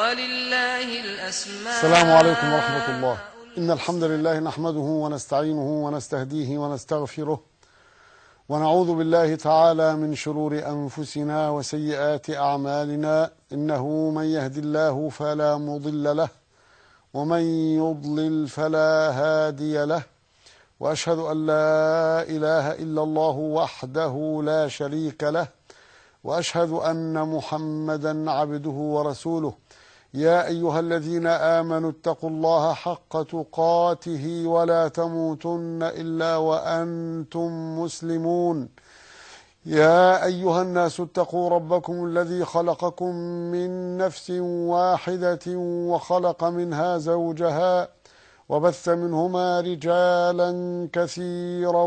ولله الأسماء السلام عليكم ورحمة الله إن الحمد لله نحمده ونستعينه ونستهديه ونستغفره ونعوذ بالله تعالى من شرور أنفسنا وسيئات أعمالنا إنه من يهد الله فلا مضل له ومن يضلل فلا هادي له وأشهد أن لا إله إلا الله وحده لا شريك له وأشهد أن محمدا عبده ورسوله يا أيها الذين آمنوا اتقوا الله حق تقاته ولا تموتن إلا وأنتم مسلمون يا أيها الناس اتقوا ربكم الذي خلقكم من نفس واحدة وخلق منها زوجها وبث منهما رجالا كثيرا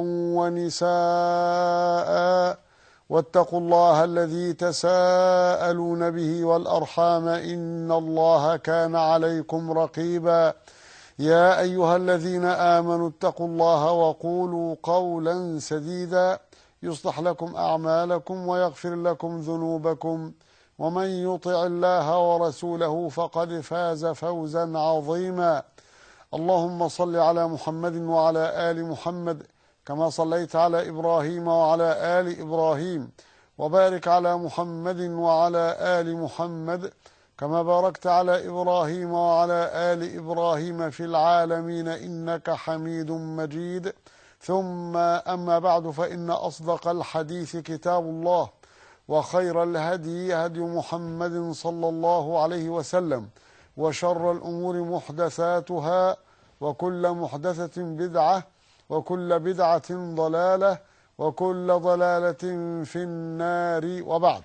ونساء واتقوا الله الذي تساءلون به والأرحام إن الله كان عليكم رقيبا يا أيها الذين آمنوا اتقوا الله وقولوا قولا سديدا يصلح لكم أعمالكم ويغفر لكم ذنوبكم ومن يطع الله ورسوله فقد فاز فوزا عظيما اللهم صل على محمد وعلى آل محمد كما صليت على إبراهيم وعلى آل إبراهيم وبارك على محمد وعلى آل محمد كما باركت على إبراهيم وعلى آل إبراهيم في العالمين إنك حميد مجيد ثم أما بعد فإن أصدق الحديث كتاب الله وخير الهدي هدي محمد صلى الله عليه وسلم وشر الأمور محدثاتها وكل محدثة بدعة وكل بدعة ضلالة وكل ضلالة في النار وبعد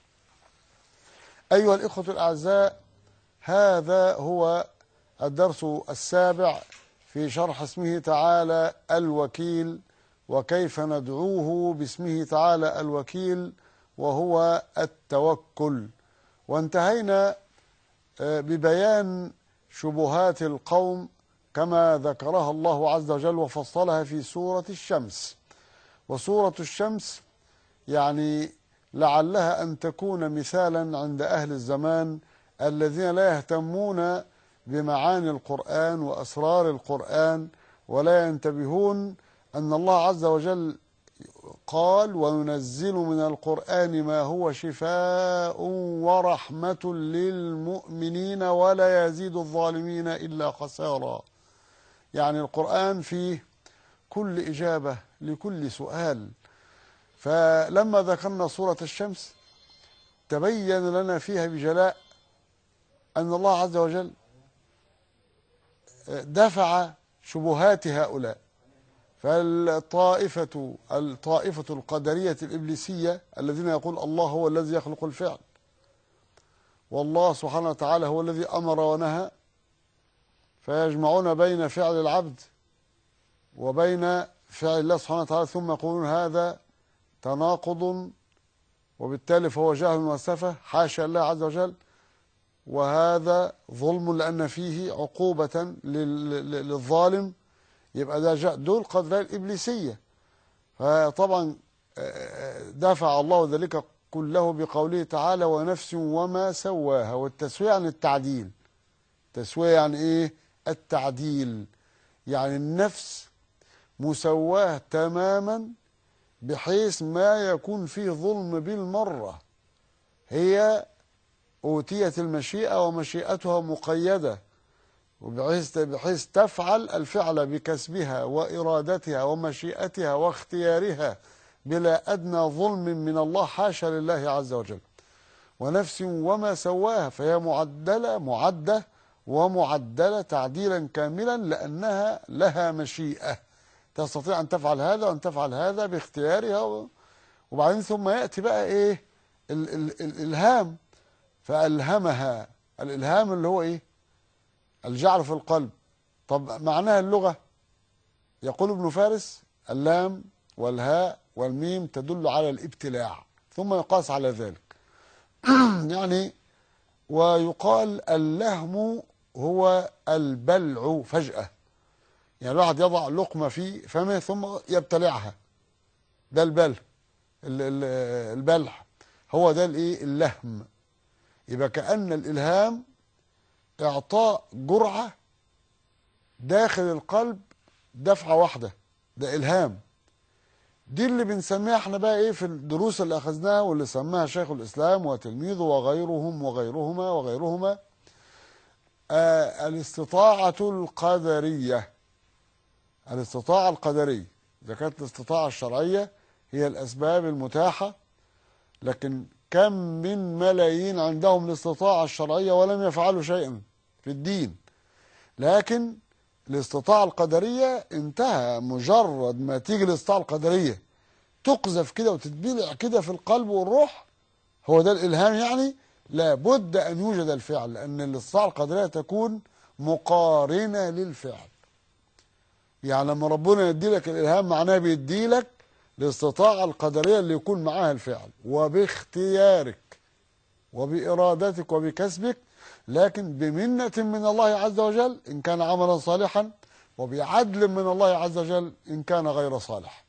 أيها الإخوة الأعزاء هذا هو الدرس السابع في شرح اسمه تعالى الوكيل وكيف ندعوه باسمه تعالى الوكيل وهو التوكل وانتهينا ببيان شبهات القوم كما ذكرها الله عز وجل وفصلها في سورة الشمس وسورة الشمس يعني لعلها أن تكون مثالا عند أهل الزمان الذين لا يهتمون بمعاني القرآن وأسرار القرآن ولا ينتبهون أن الله عز وجل قال وننزل من القرآن ما هو شفاء ورحمة للمؤمنين ولا يزيد الظالمين إلا خسارا يعني القرآن فيه كل إجابة لكل سؤال فلما ذكرنا سورة الشمس تبين لنا فيها بجلاء أن الله عز وجل دفع شبهات هؤلاء فالطائفة الطائفة القدرية الإبليسية الذين يقول الله هو الذي يخلق الفعل والله سبحانه وتعالى هو الذي أمر ونهى فيجمعون بين فعل العبد وبين فعل الله سبحانه وتعالى ثم يقولون هذا تناقض وبالتالي فهو جهل وسفه حاشا الله عز وجل وهذا ظلم لأن فيه عقوبة للظالم يبقى ده جاء دول قدرية الإبليسية فطبعا دفع الله ذلك كله بقوله تعالى ونفس وما سواها والتسوية عن التعديل تسوية يعني ايه التعديل يعني النفس مسواه تماما بحيث ما يكون فيه ظلم بالمرة هي أوتيت المشيئة ومشيئتها مقيدة وبحيث بحيث تفعل الفعل بكسبها وإرادتها ومشيئتها واختيارها بلا أدنى ظلم من الله حاشا لله عز وجل ونفس وما سواها فهي معدلة معدة ومعدلة تعديلا كاملا لأنها لها مشيئة تستطيع أن تفعل هذا وأن تفعل هذا باختيارها وبعدين ثم يأتي بقى إيه ال ال الإلهام فألهمها الإلهام اللي هو إيه الجعل في القلب طب معناها اللغة يقول ابن فارس اللام والهاء والميم تدل على الابتلاع ثم يقاس على ذلك يعني ويقال اللهم هو البلع فجأة يعني الواحد يضع لقمة في فمه ثم يبتلعها ده البلع البلع هو ده الايه اللهم يبقى كأن الإلهام إعطاء جرعة داخل القلب دفعة واحدة ده إلهام دي اللي بنسميها احنا بقى ايه في الدروس اللي اخذناها واللي سماها شيخ الاسلام وتلميذه وغيرهم وغيرهما وغيرهما آه الاستطاعة القدرية الاستطاعة القدرية إذا كانت الاستطاعة الشرعية هي الأسباب المتاحة لكن كم من ملايين عندهم الاستطاعة الشرعية ولم يفعلوا شيئا في الدين لكن الاستطاعة القدرية انتهى مجرد ما تيجي الاستطاعة القدرية تقذف كده وتتبلع كده في القلب والروح هو ده الإلهام يعني لابد أن يوجد الفعل لأن الاستطاعة القدرية تكون مقارنة للفعل يعني لما ربنا يدي لك الإلهام معناه بيدي لك الاستطاعة القدرية اللي يكون معاها الفعل وباختيارك وبإرادتك وبكسبك لكن بمنة من الله عز وجل إن كان عملا صالحا وبعدل من الله عز وجل إن كان غير صالح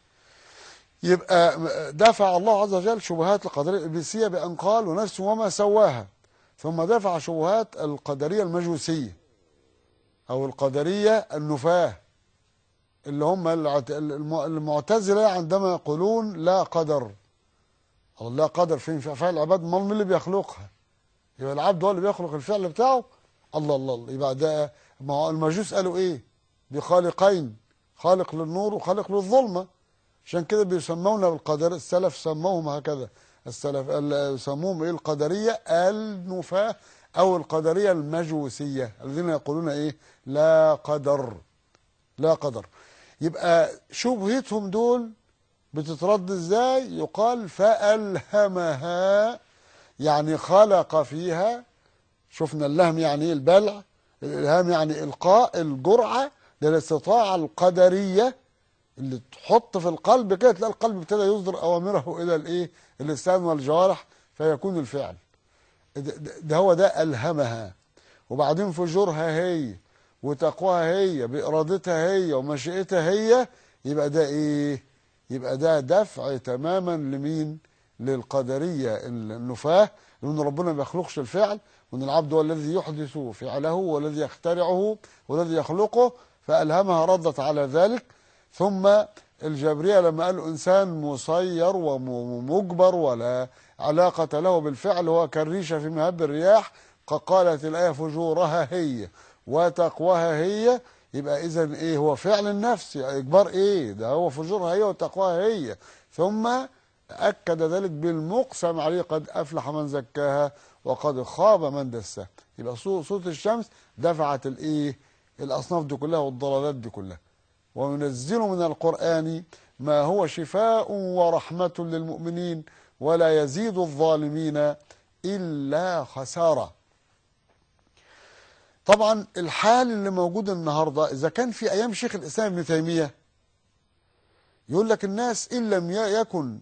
يبقى دفع الله عز وجل شبهات القدرية الإبليسية بأن قال ونفس وما سواها ثم دفع شبهات القدرية المجوسية أو القدرية النفاه اللي هم المعتزلة عندما يقولون لا قدر أو لا قدر فين في أفعال العباد امال مين اللي بيخلقها يبقى العبد هو اللي بيخلق الفعل بتاعه الله الله الله يبقى ده ما هو المجوس قالوا ايه بخالقين خالق للنور وخالق للظلمه عشان كده بيسمونا بالقدر السلف سموهم هكذا السلف سموهم ايه القدريه النفاه او القدريه المجوسيه الذين يقولون ايه لا قدر لا قدر يبقى شبهتهم دول بتترد ازاي يقال فألهمها يعني خلق فيها شفنا اللهم يعني ايه البلع الالهام يعني القاء الجرعه للاستطاعه القدريه اللي تحط في القلب كده تلاقي القلب ابتدى يصدر اوامره الى الايه اللسان والجوارح فيكون الفعل ده, ده هو ده الهمها وبعدين فجورها هي وتقواها هي بارادتها هي ومشيئتها هي يبقى ده ايه يبقى ده دفع تماما لمين للقدريه النفاه لان ربنا ما بيخلقش الفعل وان العبد هو الذي يحدث فعله والذي يخترعه والذي يخلقه فالهمها ردت على ذلك ثم الجبريه لما قالوا انسان مسير ومجبر ولا علاقه له بالفعل هو كالريشه في مهب الرياح قالت الايه فجورها هي وتقواها هي يبقى اذا ايه هو فعل النفس اجبار ايه ده هو فجورها هي وتقواها هي ثم أكد ذلك بالمقسم عليه قد أفلح من زكاها وقد خاب من دساها يبقى صوت الشمس دفعت الإيه الأصناف دي كلها والضلالات دي كلها وننزل من القرآن ما هو شفاء ورحمة للمؤمنين ولا يزيد الظالمين إلا خسارة طبعا الحال اللي موجود النهاردة إذا كان في أيام شيخ الإسلام ابن تيمية يقول لك الناس إن لم يكن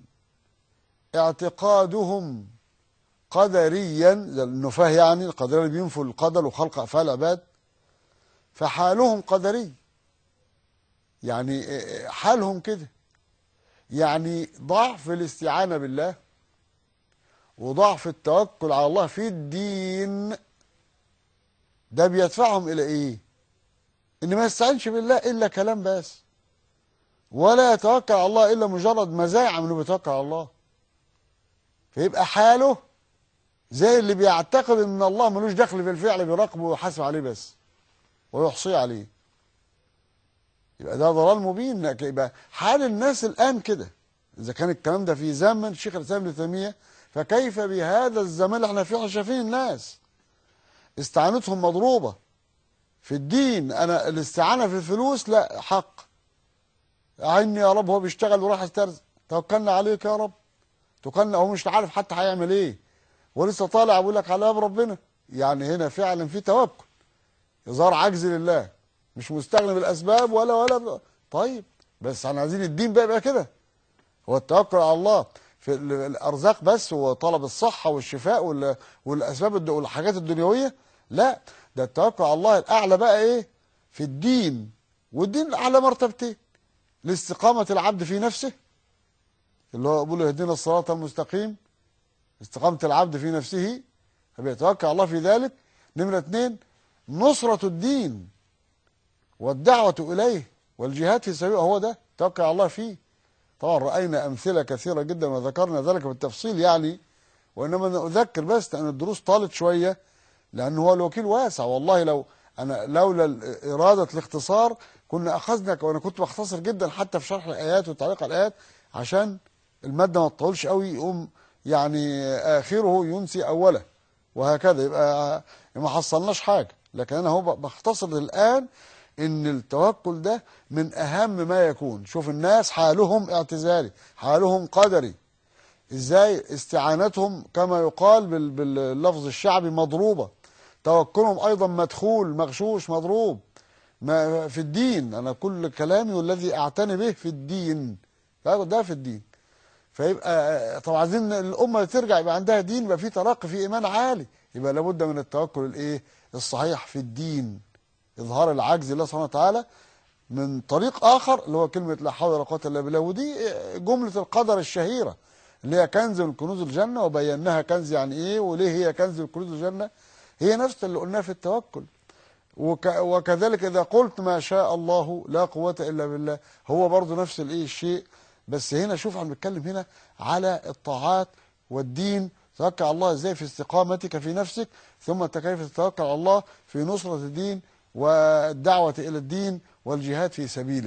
اعتقادهم قدريا النفاه يعني القدرية اللي بينفوا القدر وخلق أفعال العباد فحالهم قدري يعني حالهم كده يعني ضعف الاستعانة بالله وضعف التوكل على الله في الدين ده بيدفعهم إلى إيه إن ما يستعينش بالله إلا كلام بس ولا يتوكل على الله إلا مجرد مزاعم إنه بيتوكل على الله فيبقى حاله زي اللي بيعتقد ان الله ملوش دخل في الفعل بيراقبه ويحاسب عليه بس ويحصيه عليه يبقى ده ضلال مبين يبقى حال الناس الان كده اذا كان الكلام ده في زمن شيخ الاسلام ابن تيميه فكيف بهذا الزمان اللي احنا فيه احنا شايفين الناس استعانتهم مضروبه في الدين انا الاستعانه في الفلوس لا حق عيني يا رب هو بيشتغل وراح يسترزق توكلنا عليك يا رب توكلنا هو مش عارف حتى هيعمل ايه ولسه طالع بيقول لك على باب ربنا يعني هنا فعلا في توكل اظهار عجز لله مش مستغني بالاسباب ولا ولا طيب بس احنا عايزين الدين بقى يبقى كده هو التوكل على الله في الارزاق بس وطلب الصحه والشفاء والاسباب والحاجات الدنيويه لا ده التوكل على الله الاعلى بقى ايه في الدين والدين اعلى مرتبتين لاستقامه العبد في نفسه اللي هو بيقول اهدنا الصراط المستقيم استقامة العبد في نفسه فبيتوكل على الله في ذلك نمرة اتنين نصرة الدين والدعوة إليه والجهاد في سبيله هو ده توكل على الله فيه طبعا رأينا أمثلة كثيرة جدا وذكرنا ذلك بالتفصيل يعني وإنما أنا أذكر بس لأن الدروس طالت شوية لأن هو الوكيل واسع والله لو أنا لولا إرادة الاختصار كنا أخذنا وأنا كنت بختصر جدا حتى في شرح الآيات وتعليق على الآيات عشان المادة ما تطولش قوي يقوم يعني آخره ينسي أوله وهكذا يبقى ما حصلناش حاجة لكن أنا هو بختصر الآن ان التوكل ده من اهم ما يكون شوف الناس حالهم اعتزالي حالهم قدري ازاي استعانتهم كما يقال بال- باللفظ الشعبي مضروبة توكلهم ايضا مدخول مغشوش مضروب ما في الدين انا كل كلامي والذي اعتني به في الدين ده في الدين فيبقى طبعا عايزين الامه ترجع يبقى عندها دين يبقى في ترقي في ايمان عالي يبقى لابد من التوكل الايه الصحيح في الدين اظهار العجز لله سبحانه وتعالى من طريق اخر اللي هو كلمه لا حول ولا قوه الا بالله ودي جمله القدر الشهيره اللي هي كنز من كنوز الجنه وبيناها كنز يعني ايه وليه هي كنز من كنوز الجنه هي نفس اللي قلناه في التوكل وك وكذلك اذا قلت ما شاء الله لا قوه الا بالله هو برضه نفس الايه الشيء بس هنا شوف عم بنتكلم هنا على الطاعات والدين توكل على الله ازاي في استقامتك في نفسك ثم انت كيف تتوكل على الله في نصرة الدين والدعوة إلى الدين والجهاد في سبيله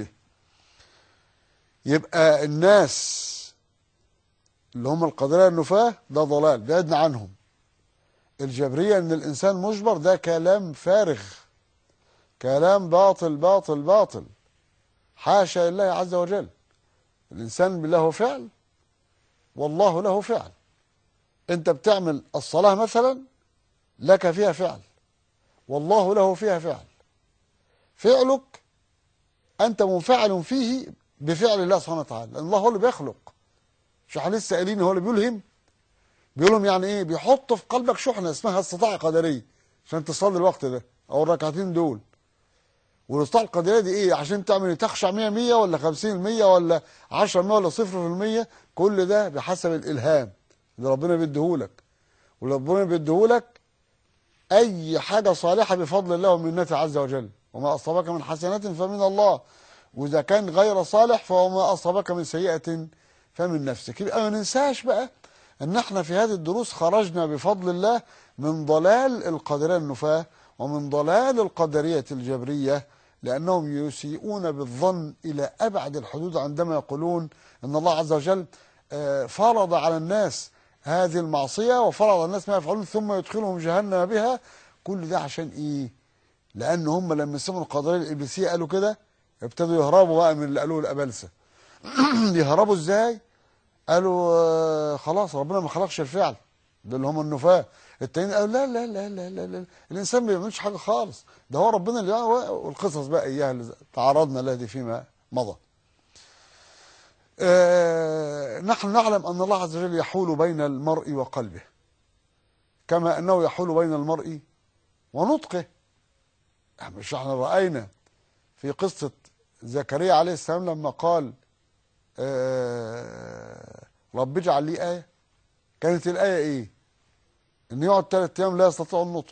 يبقى الناس اللي هم القدرية النفاة ده ضلال بعدنا عنهم الجبرية ان الانسان مجبر ده كلام فارغ كلام باطل باطل باطل حاشا لله عز وجل الانسان له فعل والله له فعل انت بتعمل الصلاة مثلا لك فيها فعل والله له فيها فعل فعلك انت منفعل فيه بفعل الله سبحانه وتعالى لان الله هو اللي بيخلق مش احنا لسه قايلين هو اللي بيلهم بيقولهم يعني ايه بيحط في قلبك شحنه اسمها استطاعه قدريه عشان تصلي الوقت ده او الركعتين دول والاستطاعه القدريه دي ايه عشان تعمل تخشع 100 100 ولا 50 100 ولا 10 100 ولا 0% كل ده بحسب الالهام اللي ربنا بيديهولك واللي ربنا بيديهولك اي حاجه صالحه بفضل الله ومنته عز وجل وما اصابك من حسنه فمن الله واذا كان غير صالح فهو ما اصابك من سيئه فمن نفسك يبقى ما ننساش بقى ان احنا في هذه الدروس خرجنا بفضل الله من ضلال القدريه النفاه ومن ضلال القدريه الجبريه لانهم يسيئون بالظن الى ابعد الحدود عندما يقولون ان الله عز وجل آه، فرض على الناس هذه المعصيه وفرض على الناس ما يفعلون ثم يدخلهم جهنم بها كل ده عشان ايه؟ لان هم لما سمعوا القدريه الابليسيه قالوا كده ابتدوا يهربوا بقى من اللي قالوه الابلسه يهربوا ازاي؟ قالوا آه، خلاص ربنا ما خلقش الفعل ده اللي هم النفاة التانيين قالوا لا لا لا لا لا, لا. الانسان ما بيعملش حاجه خالص ده هو ربنا اللي يعمل والقصص بقى اياها اللي تعرضنا لها دي فيما مضى آه نحن نعلم ان الله عز وجل يحول بين المرء وقلبه كما انه يحول بين المرء ونطقه مش احنا راينا في قصه زكريا عليه السلام لما قال آه رب اجعل لي آية كانت الآية إيه إن يقعد ثلاث أيام لا يستطيع النطق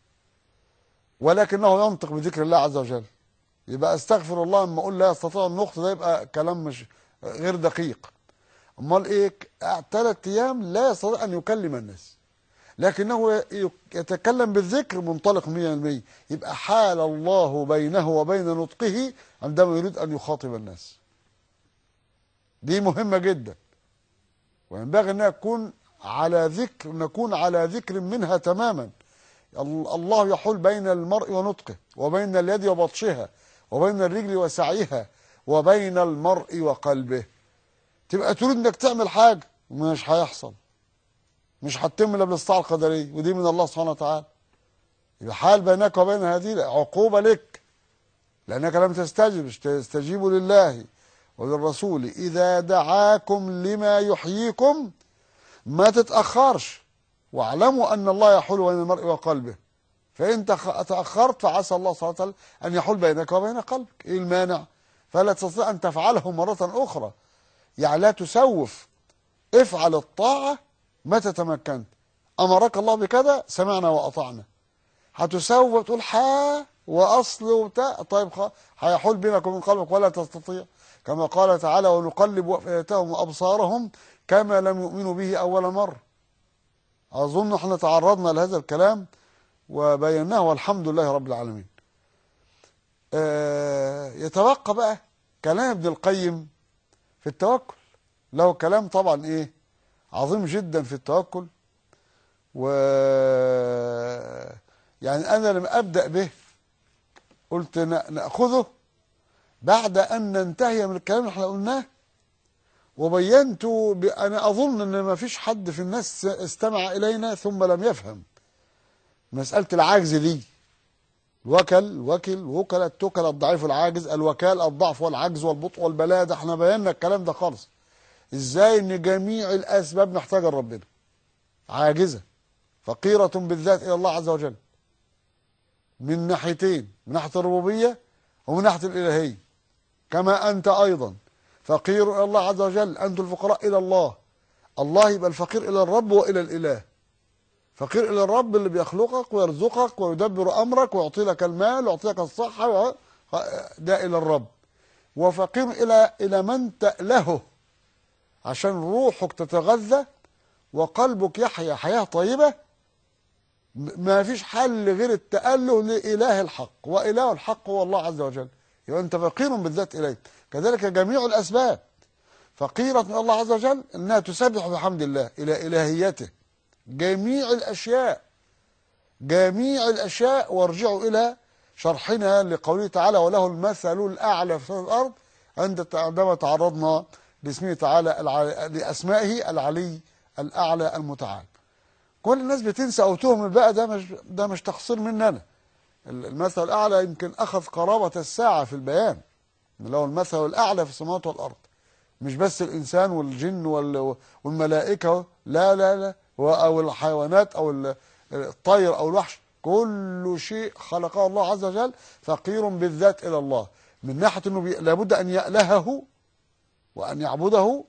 ولكنه ينطق بذكر الله عز وجل يبقى استغفر الله لما أقول لا يستطيع النطق ده يبقى كلام مش غير دقيق أمال إيه ثلاث أيام لا يستطيع أن يكلم الناس لكنه يتكلم بالذكر منطلق 100% يبقى حال الله بينه وبين نطقه عندما يريد أن يخاطب الناس دي مهمة جدا وينبغي أنها تكون على ذكر نكون على ذكر منها تماما الله يحول بين المرء ونطقه وبين اليد وبطشها وبين الرجل وسعيها وبين المرء وقلبه تبقى تريد انك تعمل حاجة مش هيحصل مش هتتم الا بالاستطاعة القدرية ودي من الله سبحانه وتعالى يبقى حال بينك وبين هذه عقوبة لك لأنك لم تستجب تستجيبوا لله وللرسول إذا دعاكم لما يحييكم ما تتأخرش واعلموا أن الله يحول بين المرء وقلبه فإن تأخرت فعسى الله سبحانه وتعالى أن يحول بينك وبين قلبك إيه المانع فلا تستطيع أن تفعله مرة أخرى يعني لا تسوف افعل الطاعة متى تمكنت أمرك الله بكذا سمعنا وأطعنا هتسوف تقول حا واصل وبتاع طيب خ- هيحول بينك وبين قلبك ولا تستطيع كما قال تعالى ونقلب افئدتهم وابصارهم كما لم يؤمنوا به اول مره اظن احنا تعرضنا لهذا الكلام وبيناه والحمد لله رب العالمين آه، يتبقى بقى كلام ابن القيم في التوكل له كلام طبعا ايه عظيم جدا في التوكل و يعني انا لما ابدا به قلت ن- ناخذه بعد ان ننتهي من الكلام اللي احنا قلناه وبينت ب- انا اظن ان ما فيش حد في الناس استمع الينا ثم لم يفهم مساله العجز دي الوكل وكل وكل التكل الضعيف العاجز الوكال الضعف والعجز والبطء والبلاء ده احنا بينا الكلام ده خالص ازاي ان جميع الاسباب محتاجه لربنا عاجزه فقيره بالذات الى الله عز وجل من ناحيتين من ناحيه الربوبيه ومن ناحيه الالهيه كما انت ايضا فقير الى الله عز وجل انتم الفقراء الى الله الله يبقى الفقير الى الرب والى الاله فقير الى الرب اللي بيخلقك ويرزقك ويدبر امرك ويعطي لك المال ويعطي لك الصحه و- ده الى الرب وفقير الى الى من تألهه عشان روحك تتغذى وقلبك يحيا حياه طيبه م- ما فيش حل غير التأله لإله الحق وإله الحق هو الله عز وجل يبقى أنت فقير بالذات إليه كذلك جميع الأسباب فقيرة من الله عز وجل أنها تسبح بحمد الله إلى إلهيته جميع الأشياء جميع الأشياء وارجعوا إلى شرحنا لقوله تعالى وله المثل الأعلى في الأرض عند عندما تعرضنا لاسمه تعالى الع- لأسمائه العلي الأعلى المتعال كل الناس بتنسى او تهمل بقى ده مش ده مش تقصير مننا المثل الاعلى يمكن اخذ قرابه الساعه في البيان اللي هو المثل الاعلى في السماوات والارض مش بس الانسان والجن وال- والملائكه لا لا لا و- او الحيوانات او ال- الطير او الوحش كل شيء خلقه الله عز وجل فقير بالذات الى الله من ناحيه انه بي- لابد ان يالهه وان يعبده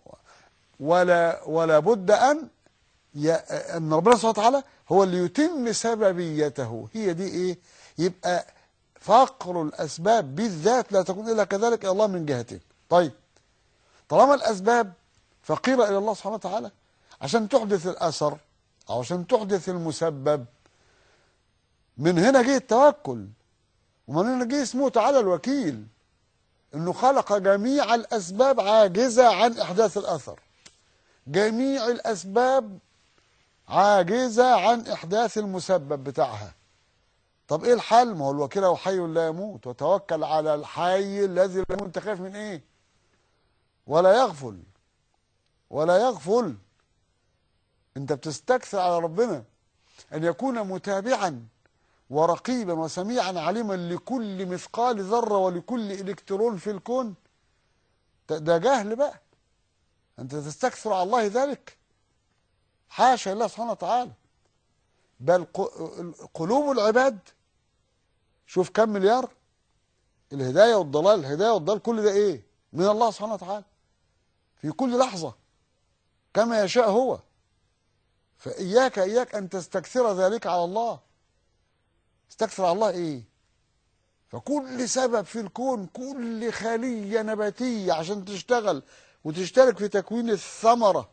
ولا ولا بد ان ي- ان ربنا سبحانه وتعالى هو اللي يتم سببيته هي دي ايه يبقى فقر الاسباب بالذات لا تكون الا كذلك الى الله من جهتين طيب طالما الاسباب فقيره الى الله سبحانه وتعالى عشان تحدث الاثر او عشان تحدث المسبب من هنا جه التوكل ومن هنا جه اسمه تعالى الوكيل انه خلق جميع الاسباب عاجزه عن احداث الاثر جميع الاسباب عاجزة عن إحداث المسبب بتاعها طب إيه الحل ما هو الوكيل هو حي لا يموت وتوكل على الحي الذي لا يموت أنت خايف من إيه ولا يغفل ولا يغفل أنت بتستكثر على ربنا أن يكون متابعا ورقيبا وسميعا عليما لكل مثقال ذرة ولكل إلكترون في الكون ده- ده جهل بقى أنت تستكثر على الله ذلك حاشا لله سبحانه وتعالى بل ق- قلوب العباد شوف كم مليار الهداية والضلال الهداية والضلال كل ده ايه من الله سبحانه وتعالى في كل لحظة كما يشاء هو فإياك إياك أن تستكثر ذلك على الله استكثر على الله ايه فكل سبب في الكون كل خلية نباتية عشان تشتغل وتشترك في تكوين الثمرة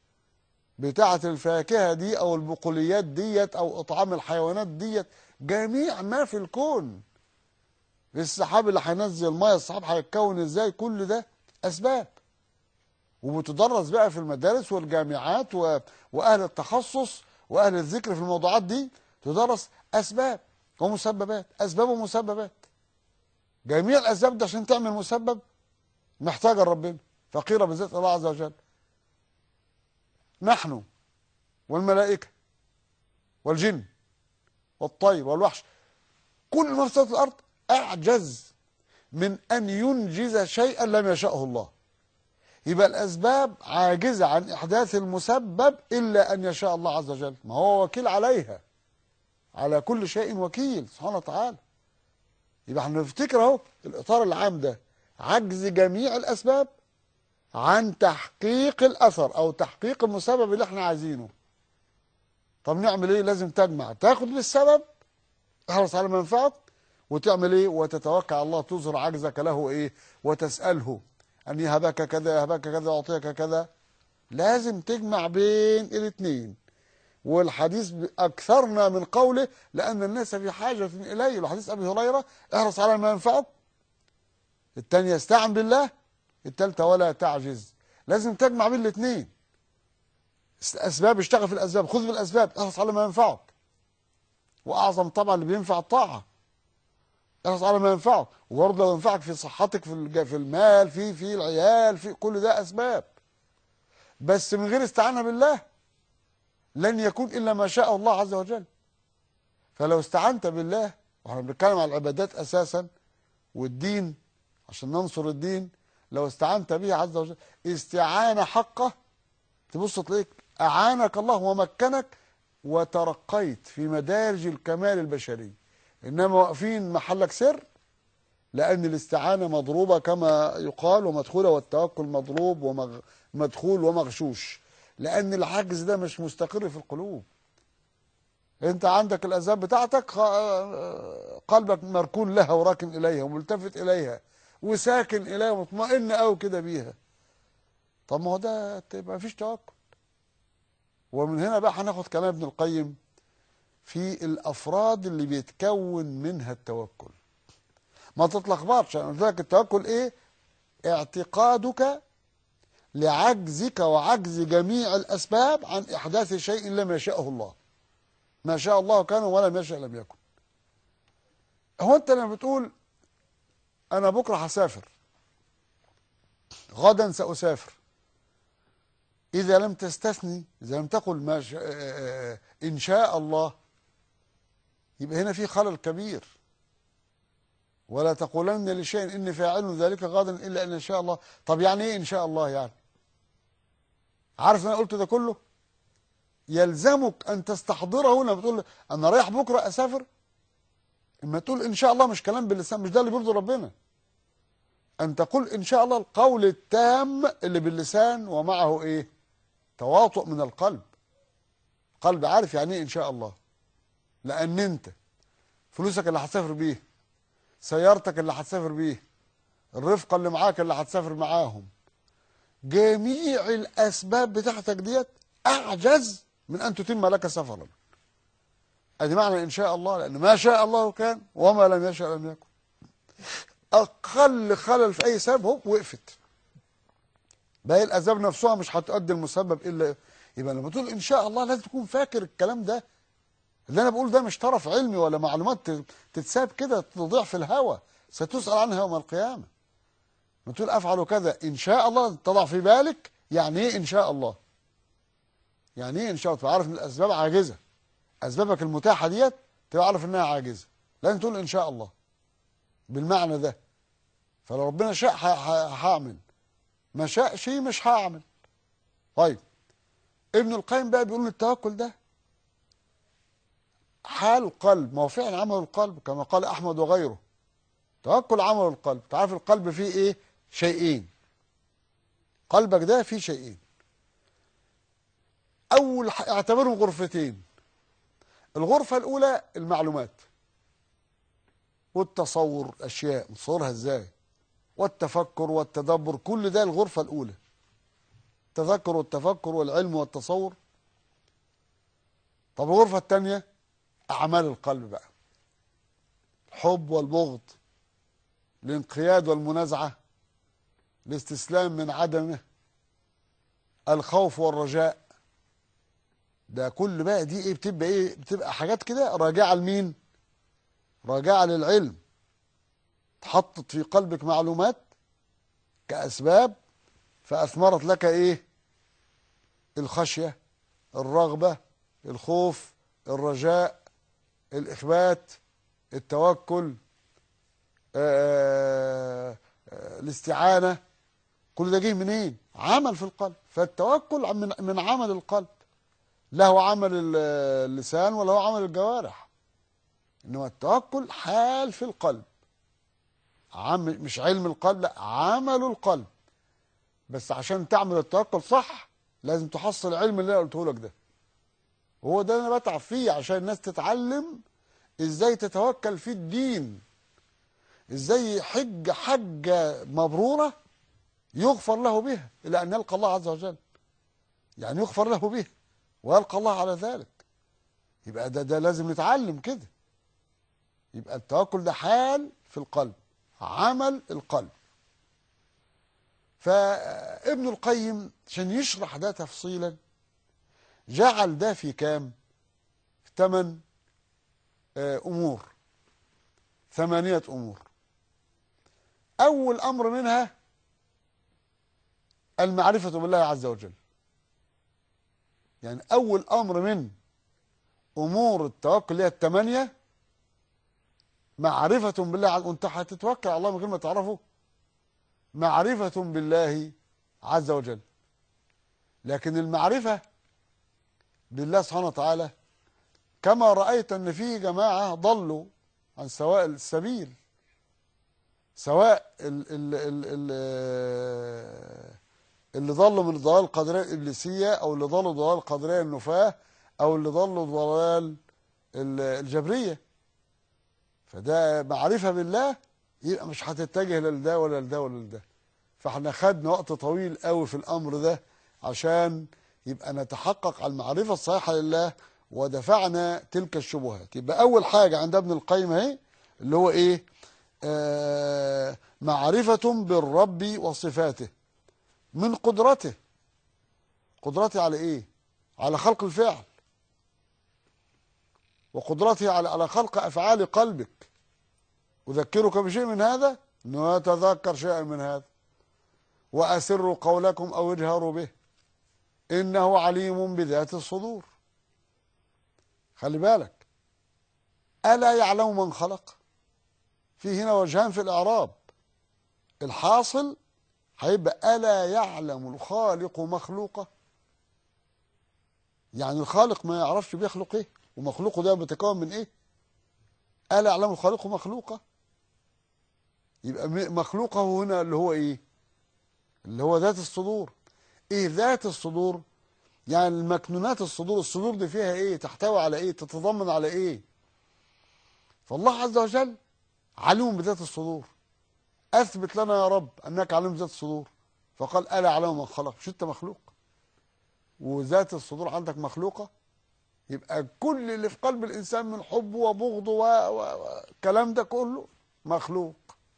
بتاعة الفاكهة دي أو البقوليات ديت أو إطعام الحيوانات ديت جميع ما في الكون السحاب اللي هينزل المية السحاب هيتكون ازاي كل ده أسباب وبتدرس بقى في المدارس والجامعات و... وأهل التخصص وأهل الذكر في الموضوعات دي تدرس أسباب ومسببات أسباب ومسببات جميع الأسباب دي عشان تعمل مسبب محتاجة ربنا فقيرة بذات الله عز وجل نحن والملائكة والجن والطير والوحش كل ما في سطح الأرض أعجز من أن ينجز شيئا لم يشأه الله يبقى الأسباب عاجزة عن إحداث المسبب إلا أن يشاء الله عز وجل ما هو وكيل عليها على كل شيء وكيل سبحانه وتعالى يبقى احنا نفتكر اهو الإطار العام ده عجز جميع الأسباب عن تحقيق الأثر أو تحقيق المسبب اللي احنا عايزينه طب نعمل ايه لازم تجمع تاخد بالسبب احرص على ما ينفعك وتعمل ايه وتتوكل على الله تظهر عجزك له ايه وتساله ان يهبك كذا يهبك كذا يعطيك كذا لازم تجمع بين الاثنين والحديث اكثرنا من قوله لان الناس في حاجه اليه وحديث ابي هريره احرص على ما ينفعك الثانيه استعن بالله الثالثه ولا تعجز لازم تجمع بين الاثنين اسباب اشتغل في الاسباب خذ بالاسباب احرص على ما ينفعك واعظم طبعا اللي بينفع الطاعه احرص على ما ينفعك وبرضه لو ينفعك في صحتك في الج- في المال في في العيال في كل ده اسباب بس من غير استعانه بالله لن يكون الا ما شاء الله عز وجل فلو استعنت بالله واحنا بنتكلم على العبادات اساسا والدين عشان ننصر الدين لو استعنت به عز وجل استعانه حقه تبص تلاقيك اعانك الله ومكنك وترقيت في مدارج الكمال البشري انما واقفين محلك سر لان الاستعانه مضروبه كما يقال ومدخوله والتوكل مضروب ومدخول ومغشوش لان العجز ده مش مستقر في القلوب انت عندك الاسباب بتاعتك خ- قلبك مركون لها وراكن اليها وملتفت اليها وساكن اليها ومطمئن قوي كده بيها طب ما هو ده تبقى مفيش توكل ومن هنا بقى هناخد كلام ابن القيم في الافراد اللي بيتكون منها التوكل ما تتلخبطش انا قلت لك التوكل ايه اعتقادك لعجزك وعجز جميع الاسباب عن احداث شيء لم يشاءه الله ما شاء الله كان ولم يشاء لم يكن هو انت لما بتقول انا بكره هسافر غدا ساسافر اذا لم تستثني اذا لم تقل ما شاء ان شاء الله يبقى هنا في خلل كبير ولا تقولن لشيء اني فاعل ذلك غدا الا ان شاء الله طب يعني ايه ان شاء الله يعني عارف انا قلت ده كله يلزمك ان تستحضره لما بتقول انا رايح بكره اسافر اما تقول ان شاء الله مش كلام باللسان مش ده اللي بيرضي ربنا ان تقول ان شاء الله القول التام اللي باللسان ومعه ايه تواطؤ من القلب قلب عارف يعني ايه ان شاء الله لان انت فلوسك اللي هتسافر بيه سيارتك اللي هتسافر بيه الرفقه اللي معاك اللي هتسافر معاهم جميع الاسباب بتاعتك ديت اعجز من ان تتم لك سفرا ادي معنى ان شاء الله لان ما شاء الله كان وما لم يشاء لم يكن اقل خلل في اي سبب هوب وقفت باقي الاسباب نفسها مش هتؤدي المسبب الا يبقى لما تقول ان شاء الله لازم تكون فاكر الكلام ده اللي انا بقول ده مش طرف علمي ولا معلومات تتساب كده تضيع في الهوى ستسال عنها يوم القيامه ما تقول افعل كذا ان شاء الله تضع في بالك يعني ايه ان شاء الله يعني ايه ان شاء الله تبقى عارف ان الاسباب عاجزه اسبابك المتاحه ديت تبقى عارف انها عاجزه لازم تقول ان شاء الله بالمعنى ده فلو ربنا شاء هعمل ما شاءش مش هعمل طيب ابن القيم بقى بيقول التوكل ده حال القلب ما هو فعلا عمل القلب كما قال احمد وغيره توكل عمل القلب تعرف القلب فيه ايه شيئين قلبك ده فيه شيئين اول اعتبرهم غرفتين الغرفه الاولى المعلومات والتصور اشياء نصورها ازاي والتفكر والتدبر كل ده الغرفه الاولى التذكر والتفكر والعلم والتصور طب الغرفه الثانيه اعمال القلب بقى الحب والبغض الانقياد والمنازعه الاستسلام من عدمه الخوف والرجاء ده كل بقى دي ايه بتبقى ايه بتبقى حاجات كده راجعه لمين راجعه للعلم تحطت في قلبك معلومات كاسباب فاثمرت لك ايه الخشيه الرغبه الخوف الرجاء الاخبات التوكل آآ آآ الاستعانه كل ده جه منين عمل في القلب فالتوكل من من عمل القلب له عمل اللسان وله عمل الجوارح انما التوكل حال في القلب عم مش علم القلب لا عمل القلب بس عشان تعمل التوكل صح لازم تحصل العلم اللي انا قلته لك ده هو ده انا بتعب فيه عشان الناس تتعلم ازاي تتوكل في الدين ازاي حج حجة مبرورة يغفر له بها إلى أن يلقى الله عز وجل يعني يغفر له بها ويلقى الله على ذلك يبقى ده ده لازم نتعلم كده يبقى التوكل ده حال في القلب عمل القلب فابن القيم عشان يشرح ده تفصيلا جعل ده في كام ثمان أمور ثمانية أمور أول أمر منها المعرفة بالله عز وجل يعني أول أمر من أمور التوكل اللي هي الثمانية معرفة بالله عز وانت هتتوكل على الله من غير ما تعرفه معرفة بالله عز وجل لكن المعرفة بالله سبحانه وتعالى كما رأيت أن في جماعة ضلوا عن سواء السبيل سواء ال ال ال ال اللي ضلوا من الضلال القدرية الإبليسية أو اللي ضلوا ضلال القدرية النفاة أو اللي ضلوا ضلال الجبرية فده معرفة بالله يبقى مش هتتجه لده ولا لده ولا لده فاحنا خدنا وقت طويل قوي في الأمر ده عشان يبقى نتحقق على المعرفة الصحيحة لله ودفعنا تلك الشبهات يبقى أول حاجة عند ابن القيم اهي اللي هو إيه آه معرفة بالرب وصفاته من قدرته قدرته على إيه على خلق الفعل وقدرته على على خلق أفعال قلبك أذكرك بشيء من هذا أنه يتذكر شيئا من هذا وأسروا قولكم أو اجهروا به إنه عليم بذات الصدور خلي بالك ألا يعلم من خلق في هنا وجهان في الإعراب الحاصل هيبقى ألا يعلم الخالق مخلوقه يعني الخالق ما يعرفش بيخلق ايه ومخلوقه ده بيتكون من ايه ألا يعلم الخالق مخلوقه يبقى مخلوقه هنا اللي هو ايه اللي هو ذات الصدور ايه ذات الصدور يعني المكنونات الصدور الصدور دي فيها ايه تحتوي على ايه تتضمن على ايه فالله عز وجل عليم بذات الصدور اثبت لنا يا رب انك عليم بذات الصدور فقال الا علم من خلق مش انت مخلوق وذات الصدور عندك مخلوقه يبقى كل اللي في قلب الانسان من حبه وبغضه والكلام ده كله مخلوق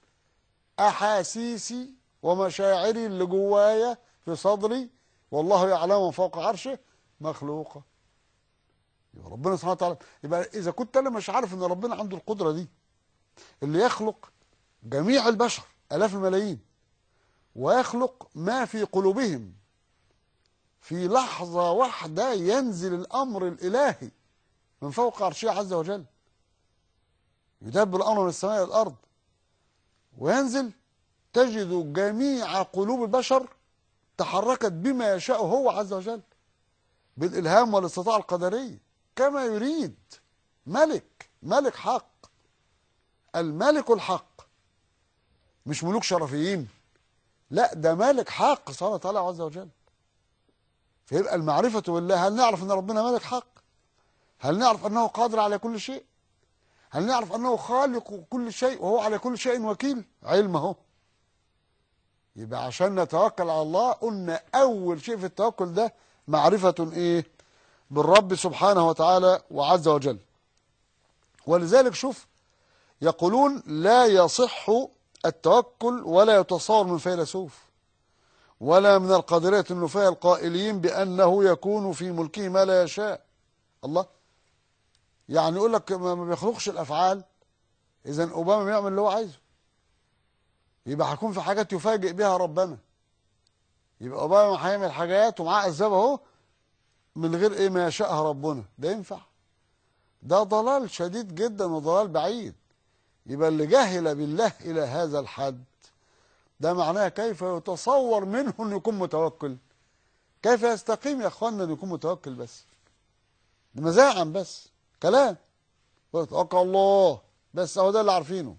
احاسيسي ومشاعري اللي جوايا في صدري والله يعلم فوق عرشه مخلوقه يبقى ربنا سبحانه وتعالى يبقى اذا كنت انا مش عارف ان ربنا عنده القدره دي اللي يخلق جميع البشر الاف الملايين ويخلق ما في قلوبهم في لحظه واحده ينزل الامر الالهي من فوق عرشه عز وجل يدبر الامر من السماء الى الارض وينزل تجد جميع قلوب البشر تحركت بما يشاء هو عز وجل بالإلهام والاستطاعة القدرية كما يريد ملك ملك حق الملك الحق مش ملوك شرفيين لا ده ملك حق سبحانه وتعالى عز وجل فيبقى المعرفة بالله هل نعرف أن ربنا ملك حق هل نعرف أنه قادر على كل شيء هل نعرف أنه خالق كل شيء وهو على كل شيء وكيل علمه يبقى عشان نتوكل على الله قلنا أول شيء في التوكل ده معرفة إيه بالرب سبحانه وتعالى وعز وجل ولذلك شوف يقولون لا يصح التوكل ولا يتصور من فيلسوف ولا من القادرية النفاة القائلين بأنه يكون في ملكه ما لا يشاء الله يعني يقول لك ما بيخلقش الأفعال إذا أوباما بيعمل اللي هو عايزه يبقى هيكون في حاجات يفاجئ بها ربنا يبقى اوباما هيعمل حاجات ومعاه اسباب اهو من غير ايه ما يشاءها ربنا ده ينفع ده ضلال شديد جدا وضلال بعيد يبقى اللي جهل بالله الى هذا الحد ده معناه كيف يتصور منه انه يكون متوكل كيف يستقيم يا اخوانا انه يكون متوكل بس مزاعم بس كلام توكل الله بس هو ده اللي عارفينه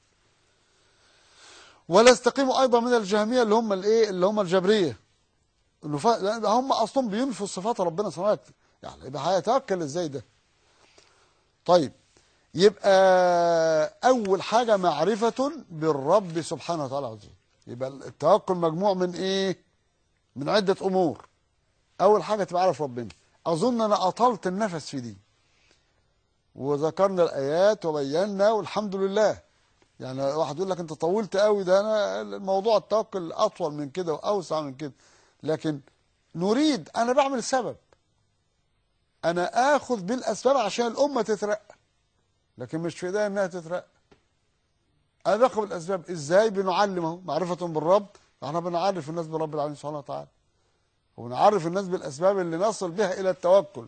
ولا يستقيموا ايضا من الجهميه اللي هم الايه اللي هم الجبريه النفاق هم اصلا بينفوا صفات ربنا سبحانه يعني يبقى هيتوكل ازاي ده طيب يبقى أول حاجة معرفة بالرب سبحانه وتعالى عز وجل يبقى التوكل مجموع من إيه؟ من عدة أمور أول حاجة تبقى عارف ربنا أظن أنا أطلت النفس في دي وذكرنا الآيات وبينا والحمد لله يعني واحد يقول لك أنت طولت قوي ده أنا الموضوع التوكل أطول من كده وأوسع من كده لكن نريد أنا بعمل السبب أنا آخذ بالأسباب عشان الأمة تترقى لكن مش في ايديا انها تترقى انا باخد بالاسباب ازاي بنعلمه معرفه بالرب احنا بنعرف الناس برب العالمين سبحانه وتعالى وبنعرف الناس بالاسباب اللي نصل بها الى التوكل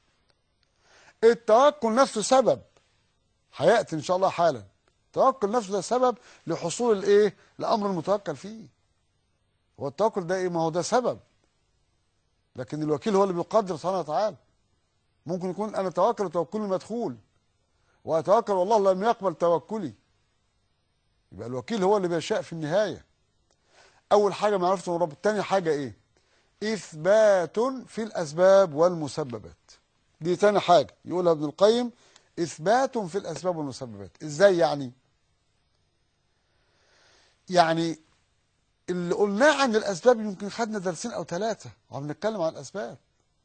التوكل نفسه سبب هياتي ان شاء الله حالا التوكل نفسه ده سبب لحصول الايه الامر المتوكل فيه هو التوكل ده ايه ما هو ده سبب لكن الوكيل هو اللي بيقدر سبحانه وتعالى ممكن يكون انا توكل وتوكلي مدخول واتوكل والله لم يقبل توكلي يبقى الوكيل هو اللي بيشاء في النهايه اول حاجه معرفه الرب تاني حاجه ايه اثبات في الاسباب والمسببات دي تاني حاجه يقولها ابن القيم اثبات في الاسباب والمسببات ازاي يعني يعني اللي قلناه عن الاسباب يمكن خدنا درسين او ثلاثه وعم نتكلم عن الاسباب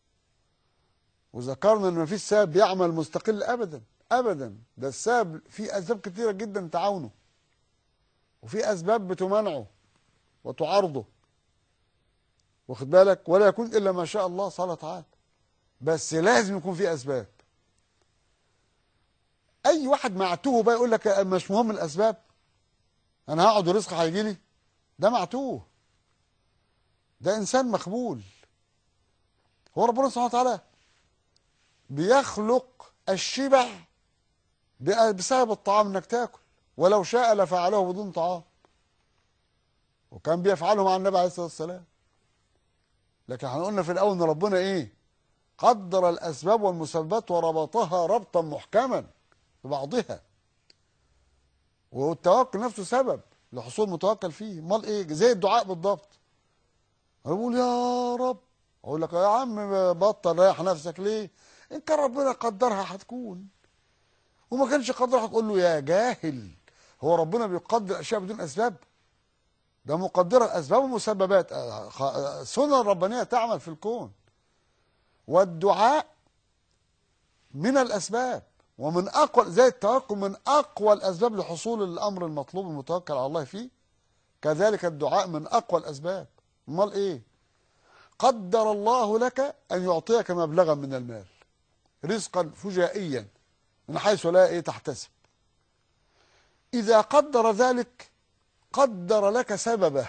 وذكرنا ان مفيش سبب بيعمل مستقل ابدا ابدا ده السبب في اسباب كثيره جدا تعاونه وفي اسباب بتمنعه وتعارضه واخد بالك ولا يكون الا ما شاء الله سبحانه وتعالى بس لازم يكون في اسباب اي واحد معتوه بقى يقول لك مش مهم الاسباب انا هقعد ورزق هيجي لي ده معتوه ده انسان مخبول هو ربنا سبحانه وتعالى بيخلق الشبع بسبب الطعام انك تاكل ولو شاء لفعله بدون طعام وكان بيفعله مع النبي عليه الصلاه والسلام لكن احنا قلنا في الاول ان ربنا ايه قدر الاسباب والمسببات وربطها ربطا محكما ببعضها والتوكل نفسه سبب لحصول متوكل فيه امال ايه زي الدعاء بالضبط اقول يا رب اقول لك يا عم بطل ريح نفسك ليه ان كان ربنا قدرها هتكون وما كانش قدرها هتقول له يا جاهل هو ربنا بيقدر اشياء بدون اسباب ده مقدر الاسباب والمسببات سنن ربانيه تعمل في الكون والدعاء من الاسباب ومن اقوى زي التوكل من اقوى الاسباب لحصول الامر المطلوب المتوكل على الله فيه كذلك الدعاء من اقوى الاسباب امال ايه قدر الله لك ان يعطيك مبلغا من المال رزقا فجائيا من حيث لا ايه تحتسب اذا قدر ذلك قدر لك سببه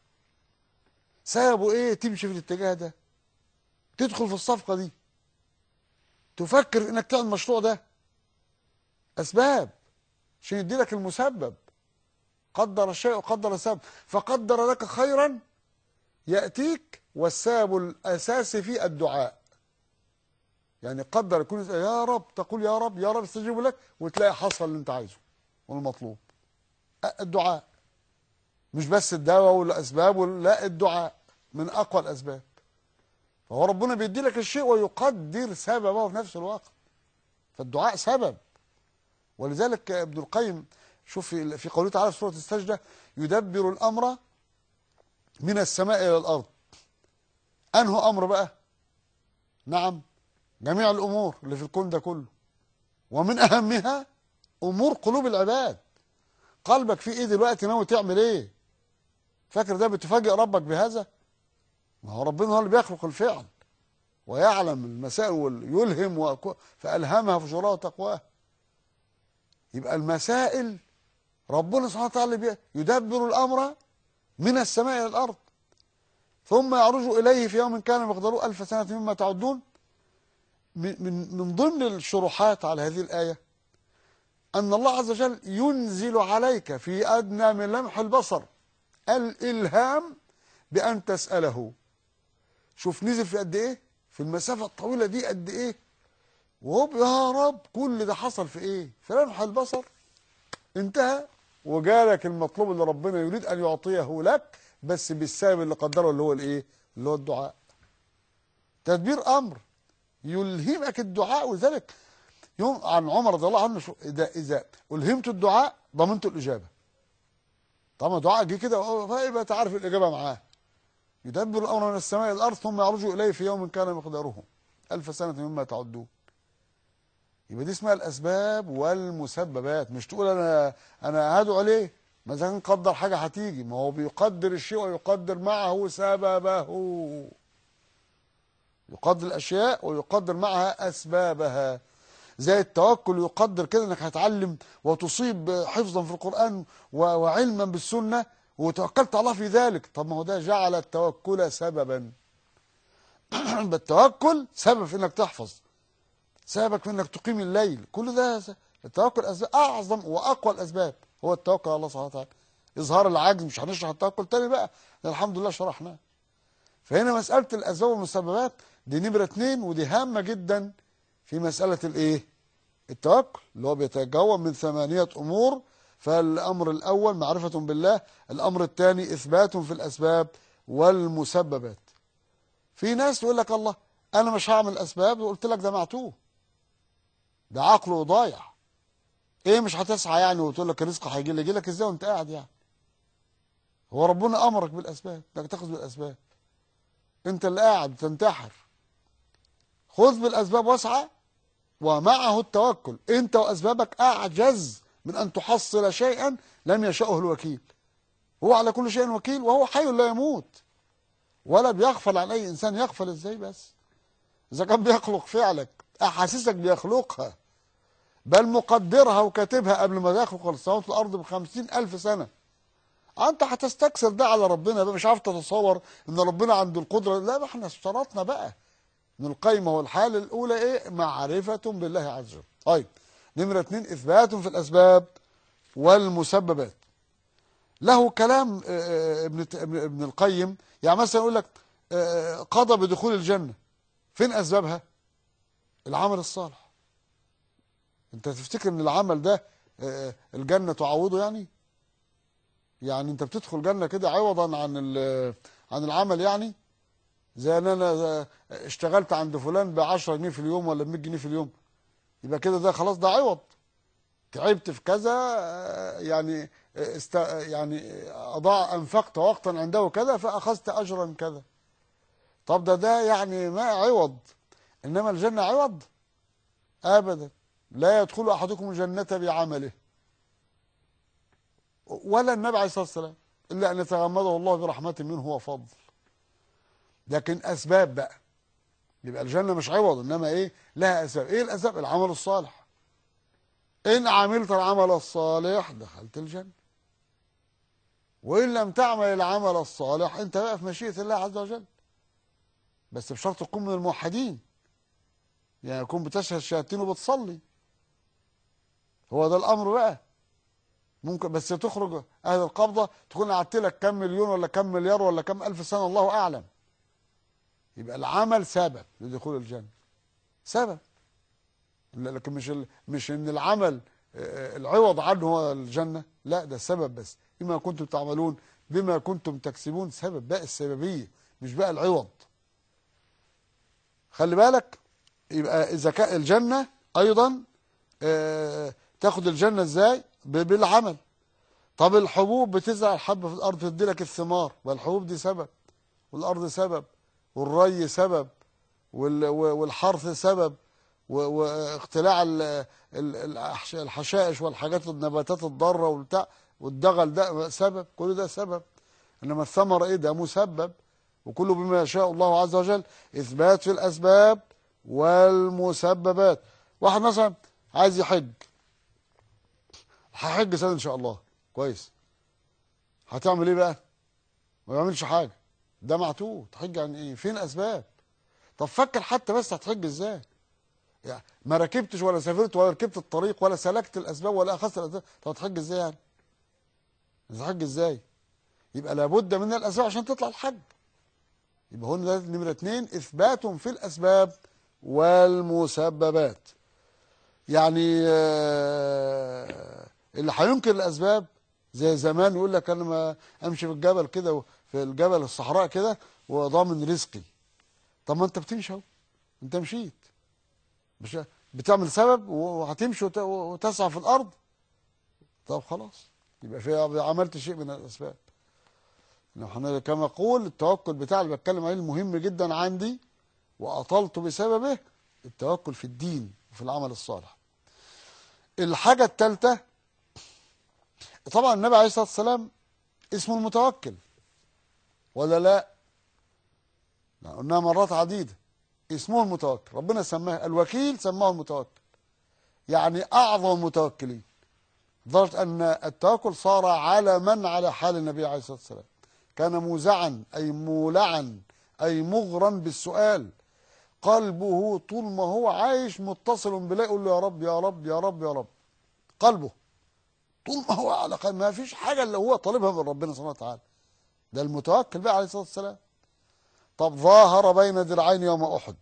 سببه ايه تمشي في الاتجاه ده تدخل في الصفقه دي تفكر انك تعمل المشروع ده اسباب عشان يدي لك المسبب قدر الشيء وقدر السبب فقدر لك خيرا ياتيك والسبب الاساسي فيه الدعاء يعني قدر يكون يا رب تقول يا رب يا رب استجيب لك وتلاقي حصل اللي انت عايزه والمطلوب الدعاء مش بس الدواء والاسباب لا الدعاء من اقوى الاسباب فهو ربنا بيدي لك الشيء ويقدر سببه في نفس الوقت فالدعاء سبب ولذلك ابن القيم شوف في في قوله تعالى في سوره السجده يدبر الامر من السماء الى الارض انه امر بقى نعم جميع الامور اللي في الكون ده كله ومن اهمها امور قلوب العباد قلبك فيه ايه دلوقتي ناوي تعمل ايه فاكر ده بتفاجئ ربك بهذا ما هو ربنا هو اللي بيخلق الفعل ويعلم المسائل ويلهم وأكو... فالهمها فجورها وتقواها يبقى المسائل ربنا سبحانه وتعالى يدبر الامر من السماء الى الارض ثم يعرج اليه في يوم كان مقداره الف سنه مما تعدون من من ضمن الشروحات على هذه الايه ان الله عز وجل ينزل عليك في ادنى من لمح البصر الالهام بان تساله شوف نزل في قد ايه في المسافه الطويله دي قد ايه وهوب يا رب كل ده حصل في ايه في لمح البصر انتهى وجالك المطلوب اللي ربنا يريد ان يعطيه لك بس بالسبب اللي قدره اللي هو الايه اللي هو الدعاء تدبير امر يلهمك الدعاء وذلك يوم عن عمر رضي الله عنه شو- اذا اذا الهمت الدعاء ضمنت الاجابه طبعا دعاء جه كده فيبقى انت عارف الاجابه معاه يدبر الامر من السماء الى الارض ثم يعرج اليه في يوم كان مقداره الف سنه مما تعدون يبقى دي اسمها الاسباب والمسببات مش تقول انا انا هدعو ليه ما اذا كان قدر حاجه هتيجي ما هو بيقدر الشيء ويقدر معه سببه يقدر الاشياء ويقدر معها اسبابها زي التوكل يقدر كده انك هتعلم وتصيب حفظا في القران و- وعلما بالسنه وتوكلت على الله في ذلك طب ما هو ده جعل التوكل سببا التوكل سبب في انك تحفظ سببك في انك تقيم الليل كل ده س- التوكل أسباب اعظم واقوى الاسباب هو التوكل على الله سبحانه وتعالى اظهار العجز مش هنشرح التوكل تاني بقى الحمد لله شرحناه فهنا مسألة الأسباب والمسببات دي نمرة اتنين ودي هامة جدا في مسألة الإيه؟ التوكل اللي هو بيتكون من ثمانية أمور فالأمر الأول معرفة بالله الأمر الثاني إثبات في الأسباب والمسببات في ناس تقول لك الله أنا مش هعمل أسباب وقلت لك ده معتوه ده عقله ضايع إيه مش هتسعى يعني وتقول لك الرزق هيجي لي يجي لك إزاي وأنت قاعد يعني هو ربنا أمرك بالأسباب إنك تاخذ بالأسباب انت اللي قاعد بتنتحر خذ بالاسباب واسعى ومعه التوكل انت واسبابك اعجز من ان تحصل شيئا لم يشاءه الوكيل هو على كل شيء وكيل وهو حي لا يموت ولا بيغفل عن اي انسان يغفل ازاي بس اذا كان بيخلق فعلك احاسيسك بيخلقها بل مقدرها وكاتبها قبل ما يخلق السماوات والارض بخمسين الف سنه انت هتستكثر ده على ربنا بقى مش عارف تتصور ان ربنا عنده القدره لا ما احنا اشترطنا بقى من القيمه والحاله الاولى ايه معرفه بالله عز وجل طيب نمره اتنين اثبات في الاسباب والمسببات له كلام آه، ابن ابن ابن القيم يعني مثلا يقول لك آه، قضى بدخول الجنه فين اسبابها العمل الصالح انت تفتكر ان العمل ده آه، الجنه تعوضه يعني يعني انت بتدخل جنة كده عوضا عن ال- عن العمل يعني زي ان انا اشتغلت عند فلان ب 10 جنيه في اليوم ولا ب 100 جنيه في اليوم يبقى كده ده خلاص ده عوض تعبت في كذا آه، يعني است يعني اضاع انفقت وقتا عنده كذا فاخذت اجرا كذا طب ده ده يعني ما عوض انما الجنة عوض ابدا لا يدخل احدكم الجنة بعمله ولا النبي عليه الصلاه والسلام الا ان يتغمده الله برحمه منه وفضل لكن اسباب بقى يبقى الجنه مش عوض انما ايه لها اسباب ايه الاسباب العمل الصالح ان عملت العمل الصالح دخلت الجنه وان لم تعمل العمل الصالح انت بقى في مشيئه الله عز وجل بس بشرط تكون من الموحدين يعني يكون بتشهد شهادتين وبتصلي هو ده الامر بقى ممكن بس تخرج اهل القبضه تكون قعدت لك كم مليون ولا كم مليار ولا كم الف سنه الله اعلم يبقى العمل سبب لدخول الجنه سبب لكن مش ال... مش ان العمل آه، العوض عنه هو الجنه لا ده سبب بس بما كنتم تعملون بما كنتم تكسبون سبب بقى السببيه مش بقى العوض خلي بالك يبقى اذا كان الجنه ايضا آه، تاخد الجنه ازاي ب- بالعمل طب الحبوب بتزرع الحبه في الارض تدي لك الثمار والحبوب دي سبب والارض سبب والري سبب وال- و- والحرث سبب و- واختلاع ال- ال- الأحش- الحشائش والحاجات النباتات الضاره والبتاع والدغل ده سبب كل ده سبب انما الثمر ايه ده مسبب وكله بما يشاء الله عز وجل اثبات في الاسباب والمسببات واحد مثلا عايز يحج هحج سنه ان شاء الله كويس هتعمل ايه بقى ما بيعملش حاجه ده معتوه تحج عن ايه فين الاسباب طب فكر حتى بس هتحج ازاي يعني ما ركبتش ولا سافرت ولا ركبت الطريق ولا سلكت الاسباب ولا اخذت الاسباب طب هتحج ازاي يعني هتحج ازاي يبقى لابد من الاسباب عشان تطلع الحج يبقى هنا ده نمره اتنين اثبات في الاسباب والمسببات يعني آه، اللي هينكر الاسباب زي زمان يقول لك انا ما امشي في الجبل كده في الجبل الصحراء كده وضامن رزقي طب ما انت بتمشي اهو انت مشيت مش بتعمل سبب وهتمشي وت- وتسعى في الارض طب خلاص يبقى في عملت شيء من الاسباب نحن كما اقول التوكل بتاع اللي بتكلم عليه المهم جدا عندي واطلت بسببه التوكل في الدين وفي العمل الصالح الحاجه الثالثه طبعا النبي عليه الصلاه والسلام اسمه المتوكل ولا لا لا، قلناها مرات عديده اسمه المتوكل ربنا سماه الوكيل سماه المتوكل يعني اعظم المتوكلين لدرجه ان التوكل صار علما على حال النبي عليه الصلاه والسلام كان موزعا اي مولعا اي مغرا بالسؤال قلبه طول ما هو عايش متصل بالله يقول له يا رب يا رب يا رب يا رب قلبه طول ما هو على قلب ما فيش حاجه اللي هو طالبها من ربنا سبحانه وتعالى ده المتوكل بقى عليه الصلاه والسلام طب ظاهر بين ذراعين يوم احد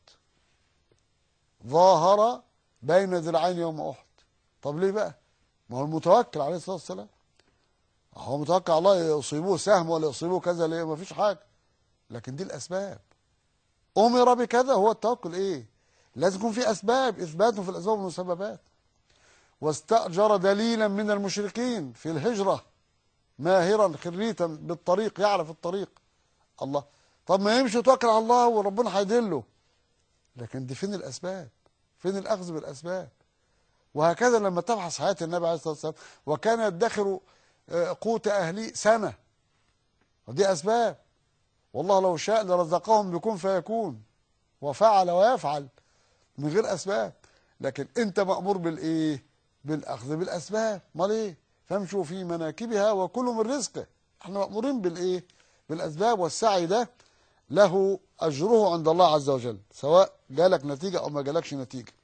ظاهر بين ذراعين يوم احد طب ليه بقى ما هو المتوكل عليه الصلاه والسلام هو متوكل على الله يصيبوه سهم ولا يصيبوه كذا ليه ما فيش حاجه لكن دي الاسباب امر بكذا هو التوكل ايه لازم يكون في اسباب اثبات في الاسباب والمسببات واستاجر دليلا من المشركين في الهجره ماهرا خريتا بالطريق يعرف الطريق الله طب ما يمشي يتوكل على الله وربنا هيدله لكن دي فين الاسباب فين الاخذ بالاسباب وهكذا لما تبحث حياه النبي عليه الصلاه والسلام وكان يدخر آه، قوت اهلي سنه ودي اسباب والله لو شاء لرزقهم بكون فيكون وفعل ويفعل من غير اسباب لكن انت مامور بالايه بالاخذ بالاسباب امال ايه فامشوا في مناكبها وكلوا من رزقه احنا مامورين بالايه بالاسباب والسعي ده له اجره عند الله عز وجل سواء جالك نتيجه او ما جالكش نتيجه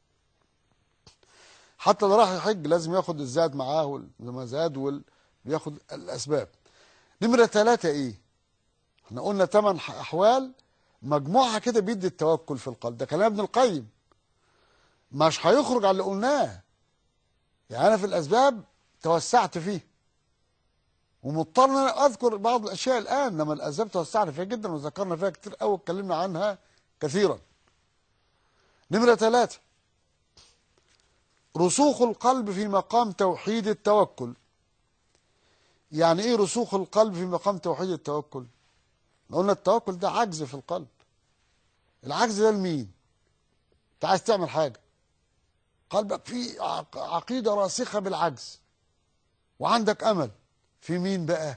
حتى اللي راح يحج لازم ياخد الزاد معاه والمزاد وال... بياخد الاسباب نمره ثلاثة ايه احنا قلنا ثمان احوال مجموعها كده بيدي التوكل في القلب ده كلام ابن القيم مش هيخرج على اللي قلناه يعني انا في الاسباب توسعت فيه ومضطر ان انا اذكر بعض الاشياء الان انما الاسباب توسعنا فيها جدا وذكرنا فيها كتير قوي اتكلمنا عنها كثيرا نمره ثلاثة رسوخ القلب في مقام توحيد التوكل يعني ايه رسوخ القلب في مقام توحيد التوكل قلنا التوكل ده عجز في القلب العجز ده لمين انت عايز تعمل حاجه قلبك فيه عق- عقيده راسخه بالعجز وعندك امل في مين بقى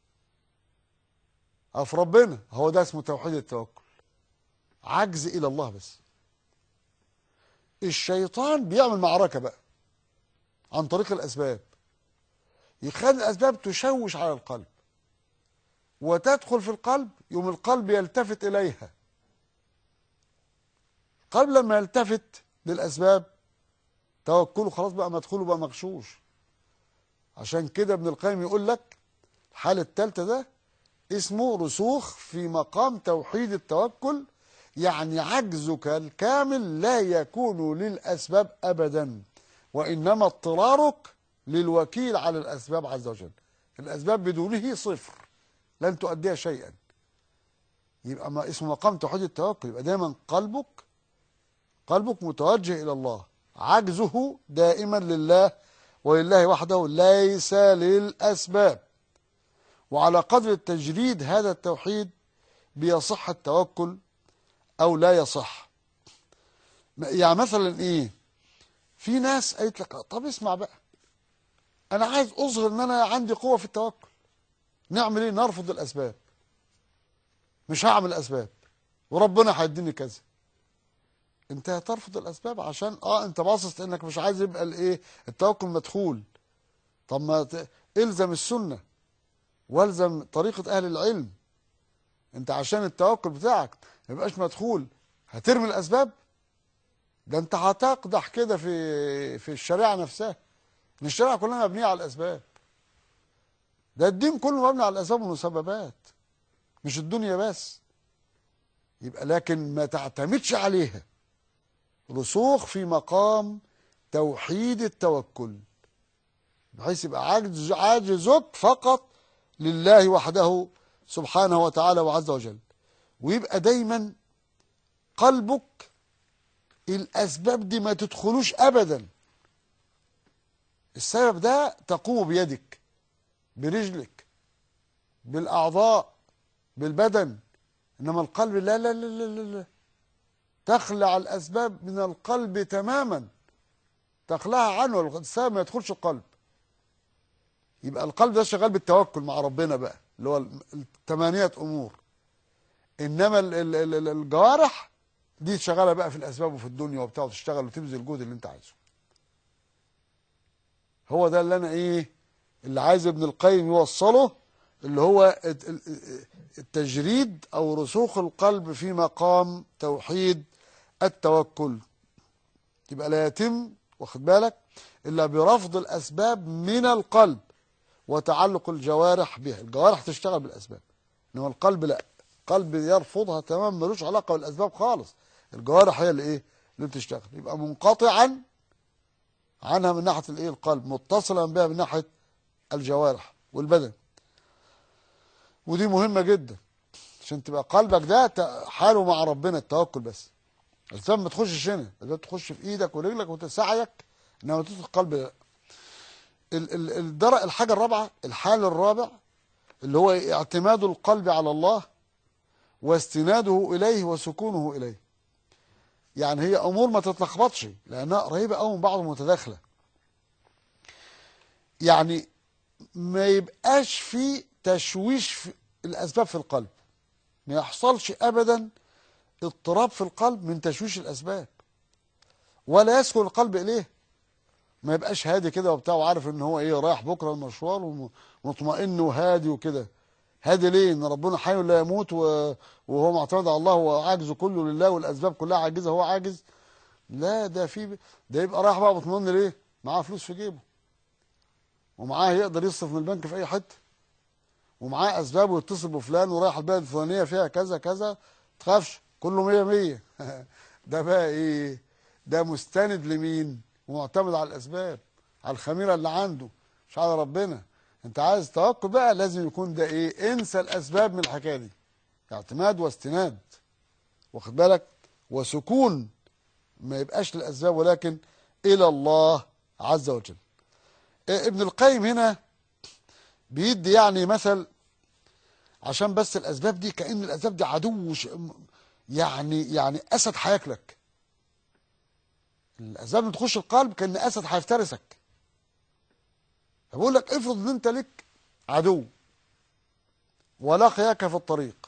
أو في ربنا هو ده اسمه توحيد التوكل عجز الى الله بس الشيطان بيعمل معركه بقى عن طريق الاسباب يخلي الاسباب تشوش على القلب وتدخل في القلب يوم القلب يلتفت اليها القلب لما يلتفت للاسباب توكله خلاص بقى مدخوله بقى مغشوش عشان كده ابن القيم يقول لك الحالة الثالثة ده اسمه رسوخ في مقام توحيد التوكل يعني عجزك الكامل لا يكون للأسباب أبدا وإنما اضطرارك للوكيل على الأسباب عز وجل الأسباب بدونه صفر لن تؤديها شيئا يبقى ما اسمه مقام توحيد التوكل يبقى دايما قلبك قلبك متوجه إلى الله عجزه دائما لله ولله وحده ليس للأسباب وعلى قدر التجريد هذا التوحيد بيصح التوكل أو لا يصح يعني مثلا إيه في ناس قالت لك طب اسمع بقى أنا عايز أظهر إن أنا عندي قوة في التوكل نعمل إيه نرفض الأسباب مش هعمل أسباب وربنا هيديني كذا انت هترفض الاسباب عشان اه انت باصص انك مش عايز يبقى الايه التوكل مدخول طب ما ت... الزم السنه والزم طريقه اهل العلم انت عشان التوكل بتاعك ما يبقاش مدخول هترمي الاسباب ده انت هتقدح كده في في الشريعه نفسها ان الشريعه كلها مبنيه على الاسباب ده الدين كله مبني على الاسباب والمسببات مش الدنيا بس يبقى لكن ما تعتمدش عليها رسوخ في مقام توحيد التوكل بحيث يبقى عاجز عاجزك فقط لله وحده سبحانه وتعالى وعز وجل ويبقى دايما قلبك الاسباب دي ما تدخلوش ابدا السبب ده تقوم بيدك برجلك بالاعضاء بالبدن انما القلب لا لا لا لا لا, لا. تخلع الاسباب من القلب تماما تخلعها عنه السبب ما يدخلش القلب يبقى القلب ده شغال بالتوكل مع ربنا بقى اللي هو الثمانية أمور إنما ال- ال- ال- الجوارح دي شغالة بقى في الأسباب وفي الدنيا وبتاع وتشتغل وتبذل الجهد اللي أنت عايزه هو ده اللي أنا إيه اللي عايز ابن القيم يوصله اللي هو الت- ال- التجريد أو رسوخ القلب في مقام توحيد التوكل يبقى لا يتم واخد بالك إلا برفض الأسباب من القلب وتعلق الجوارح بها الجوارح تشتغل بالأسباب إنما القلب لا القلب يرفضها تمام ملوش علاقة بالأسباب خالص الجوارح هي اللي إيه اللي بتشتغل يبقى منقطعا عنها من ناحية الإيه القلب متصلا بها من ناحية الجوارح والبدن ودي مهمة جدا عشان تبقى قلبك ده ت- حاله مع ربنا التوكل بس الاسباب ما تخشش هنا الاسباب تخش في ايدك ورجلك وتسعيك انما تدخل القلب لا ال- ال- الدرق الحاجه الرابعه الحال الرابع اللي هو اعتماد القلب على الله واستناده اليه وسكونه اليه يعني هي امور ما تتلخبطش لانها قريبه قوي من بعض ومتداخله يعني ما يبقاش في تشويش في الاسباب في القلب ما يحصلش ابدا اضطراب في القلب من تشويش الاسباب ولا يسكن القلب اليه ما يبقاش هادي كده وبتاع وعارف ان هو ايه رايح بكره المشوار ومطمئن وهادي وكده هادي ليه ان ربنا حي لا يموت و- وهو معتمد على الله وعاجزه كله لله والاسباب كلها عاجزه هو عاجز لا ده في ده يبقى رايح بقى مطمئن ليه معاه فلوس في جيبه ومعاه يقدر يصرف من البنك في اي حته ومعاه اسباب ويتصل بفلان ورايح البلد الفلانيه فيها كذا كذا تخافش كله مية مية ده بقى ايه ده مستند لمين ومعتمد على الاسباب على الخميره اللي عنده مش على ربنا انت عايز توكل بقى لازم يكون ده ايه انسى الاسباب من الحكايه دي اعتماد واستناد واخد بالك وسكون ما يبقاش للاسباب ولكن الى الله عز وجل إيه ابن القيم هنا بيدي يعني مثل عشان بس الاسباب دي كان الاسباب دي عدو ش- يعني يعني اسد هياكلك الاسباب اللي تخش القلب كان اسد هيفترسك فبقول لك افرض ان انت لك عدو ولقياك في الطريق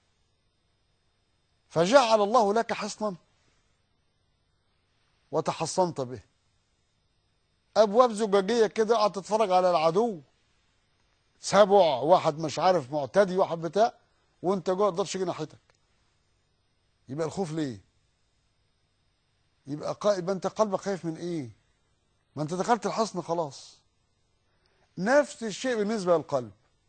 فجعل الله لك حصنا وتحصنت به ابواب زجاجيه كده قاعد تتفرج على العدو سبع واحد مش عارف معتدي واحد بتاع وانت جوه ما تقدرش تيجي ناحيتك يبقى الخوف ليه يبقى قا... يبقى انت قلبك خايف من ايه ما انت دخلت الحصن خلاص نفس الشيء بالنسبه للقلب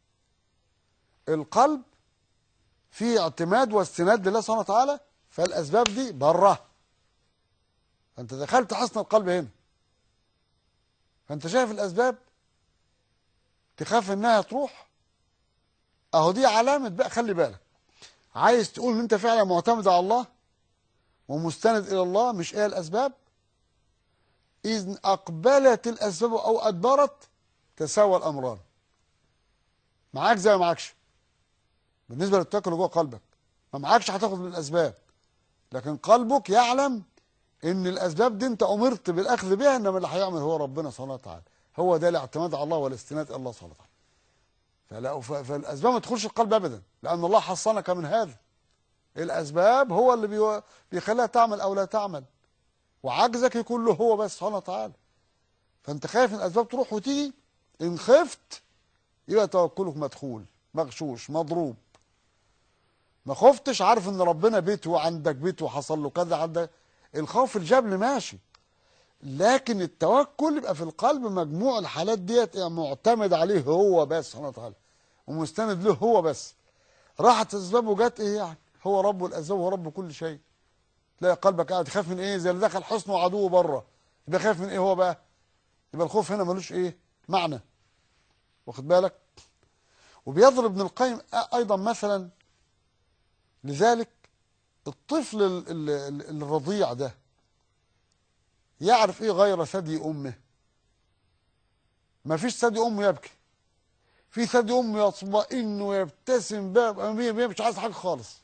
القلب فيه اعتماد واستناد لله سبحانه وتعالى فالاسباب دي بره فانت دخلت حصن القلب هنا فانت شايف الاسباب تخاف انها تروح اهو دي علامه بقى خلي بالك عايز تقول ان انت فعلا معتمد على الله ومستند الى الله مش الى الاسباب اذ اقبلت الاسباب او ادبرت تساوى الامران معاك زي ما معاكش بالنسبه للتوكل اللي جوه قلبك ما معاكش هتاخد من الاسباب لكن قلبك يعلم ان الاسباب دي انت امرت بالاخذ بها انما اللي هيعمل هو ربنا سبحانه وتعالى هو ده الاعتماد على الله والاستناد الى الله سبحانه وتعالى فلا ف- فالاسباب ما تدخلش القلب ابدا لان الله حصنك من هذا الاسباب هو اللي بيو- بيخليها تعمل او لا تعمل وعجزك يكون له هو بس سبحانه وتعالى فانت خايف ان الاسباب تروح وتيجي ان خفت يبقى توكلك مدخول مغشوش مضروب ما خفتش عارف ان ربنا بيته وعندك بيته وحصل له كذا عندك الخوف الجبل ماشي لكن التوكل يبقى في القلب مجموع الحالات ديت يعني معتمد عليه هو بس سبحانه وتعالى ومستند له هو بس راحت الاسباب وجت ايه يعني هو رب الاسباب وهو رب كل شيء تلاقي قلبك قاعد خايف من ايه زي اللي دخل حصن وعدوه بره يبقى خايف من ايه هو بقى يبقى الخوف هنا ملوش ايه معنى واخد بالك وبيضرب ابن القيم أ- ايضا مثلا لذلك الطفل ال- ال- ال- الرضيع ده يعرف ايه غير ثدي امه ما فيش ثدي امه يبكي في ثدي امه يطمئن ويبتسم بقى مش عايز حاجه خالص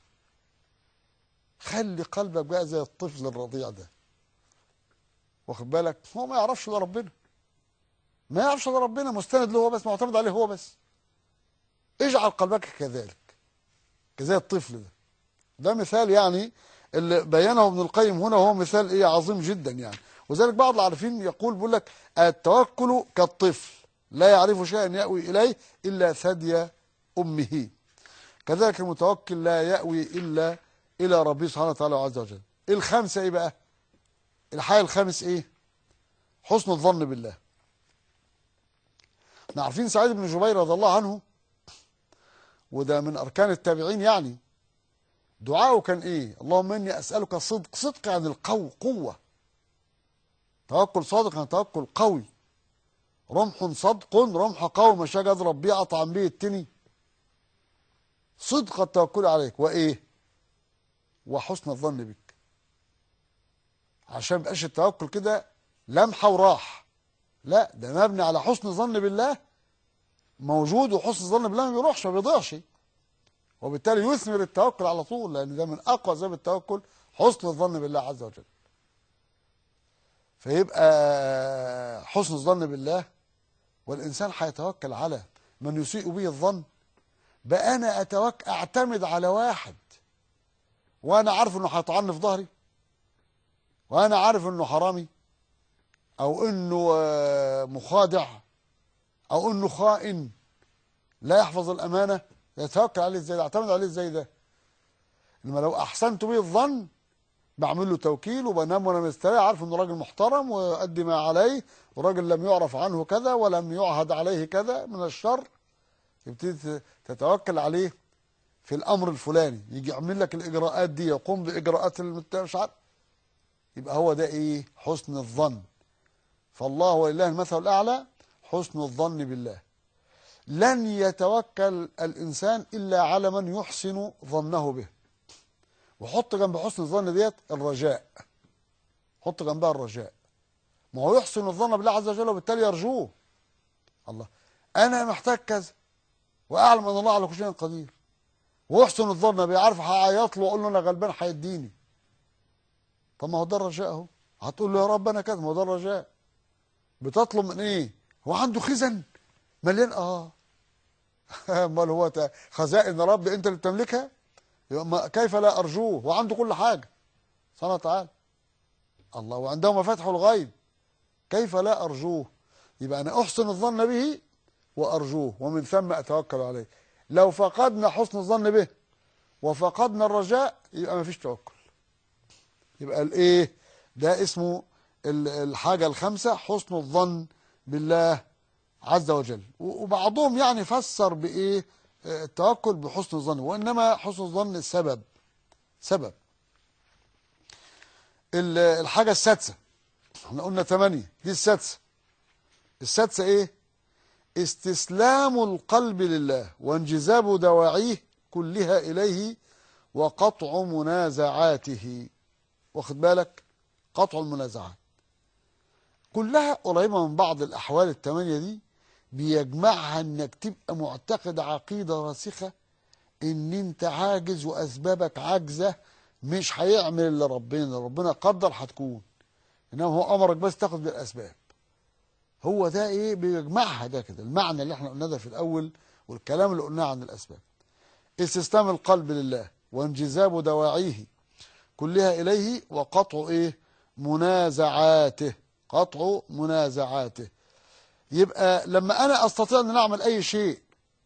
خلي قلبك بقى زي الطفل الرضيع ده واخد بالك هو ما يعرفش الا ربنا ما يعرفش الا ربنا مستند له هو بس معتمد عليه هو بس اجعل قلبك كذلك كزي الطفل ده ده مثال يعني اللي بينه ابن القيم هنا هو مثال ايه عظيم جدا يعني وذلك بعض العارفين يقول بيقول لك التوكل كالطفل لا يعرف شيئا يأوي إليه إلا ثدي أمه كذلك المتوكل لا يأوي إلا إلى ربه سبحانه وتعالى عز وجل الخامسة إيه بقى الحاجة الخامس إيه حسن الظن بالله احنا عارفين سعيد بن جبير رضي الله عنه وده من أركان التابعين يعني دعاؤه كان إيه اللهم إني أسألك صدق صدق عن القو قوة توكل صادق عن توكل قوي رمح صدق رمح قوي مش هاجي اضرب بيه اطعم بيه التني صدق التوكل عليك وايه وحسن الظن بك عشان مبقاش التوكل كده لمحه وراح لا ده مبني على حسن الظن بالله موجود وحسن الظن بالله ما بيروحش ما بيضيعش وبالتالي يثمر التوكل على طول لان ده من اقوى اسباب التوكل حسن الظن بالله عز وجل فيبقى حسن الظن بالله والإنسان هيتوكل على من يسيء به الظن بقى أنا أتوك أعتمد على واحد وأنا عارف إنه هيطعني في ظهري وأنا عارف إنه حرامي أو إنه مخادع أو إنه خائن لا يحفظ الأمانة يتوكل عليه إزاي ده أعتمد عليه إزاي ده إنما لو أحسنت به الظن بعمل له توكيل وبنام وانا مستريح عارف انه راجل محترم ويؤدي ما عليه وراجل لم يعرف عنه كذا ولم يعهد عليه كذا من الشر تبتدي تتوكل عليه في الامر الفلاني يجي يعمل لك الاجراءات دي يقوم باجراءات مش عارف يبقى هو ده ايه حسن الظن فالله ولله المثل الاعلى حسن الظن بالله لن يتوكل الانسان الا على من يحسن ظنه به وحط جنب حسن الظن ديت الرجاء حط جنبها الرجاء ما هو يحسن الظن بالله عز وجل وبالتالي يرجوه الله انا محتاج كذا واعلم ان الله على كل شيء قدير واحسن الظن بيه عارف هعيط له واقول له انا غلبان هيديني طب ما هو ده الرجاء اهو هتقول له يا رب انا كذا ما هو ده الرجاء بتطلب من ايه هو عنده خزن مليان اه امال هو خزائن رب انت اللي بتملكها كيف لا أرجوه وعنده كل حاجة سبحانه وتعالى الله وعنده مفاتح الغيب كيف لا أرجوه يبقى أنا أحسن الظن به وأرجوه ومن ثم أتوكل عليه لو فقدنا حسن الظن به وفقدنا الرجاء يبقى ما فيش توكل يبقى الايه ده اسمه الحاجة الخامسة حسن الظن بالله عز وجل وبعضهم يعني فسر بإيه التوكل بحسن الظن وإنما حسن الظن سبب سبب الحاجة السادسة احنا قلنا ثمانية دي السادسة السادسة ايه استسلام القلب لله وانجذاب دواعيه كلها إليه وقطع منازعاته واخد بالك قطع المنازعات كلها قريبة من بعض الأحوال الثمانية دي بيجمعها انك تبقى معتقد عقيدة راسخة ان انت عاجز واسبابك عاجزة مش هيعمل اللي ربنا ربنا قدر هتكون انما هو امرك بس تاخد بالاسباب هو ده ايه بيجمعها ده كده المعنى اللي احنا قلناه ده في الاول والكلام اللي قلناه عن الاسباب استسلام القلب لله وانجذاب دواعيه كلها اليه وقطع ايه منازعاته قطع منازعاته يبقى لما انا استطيع ان اعمل اي شيء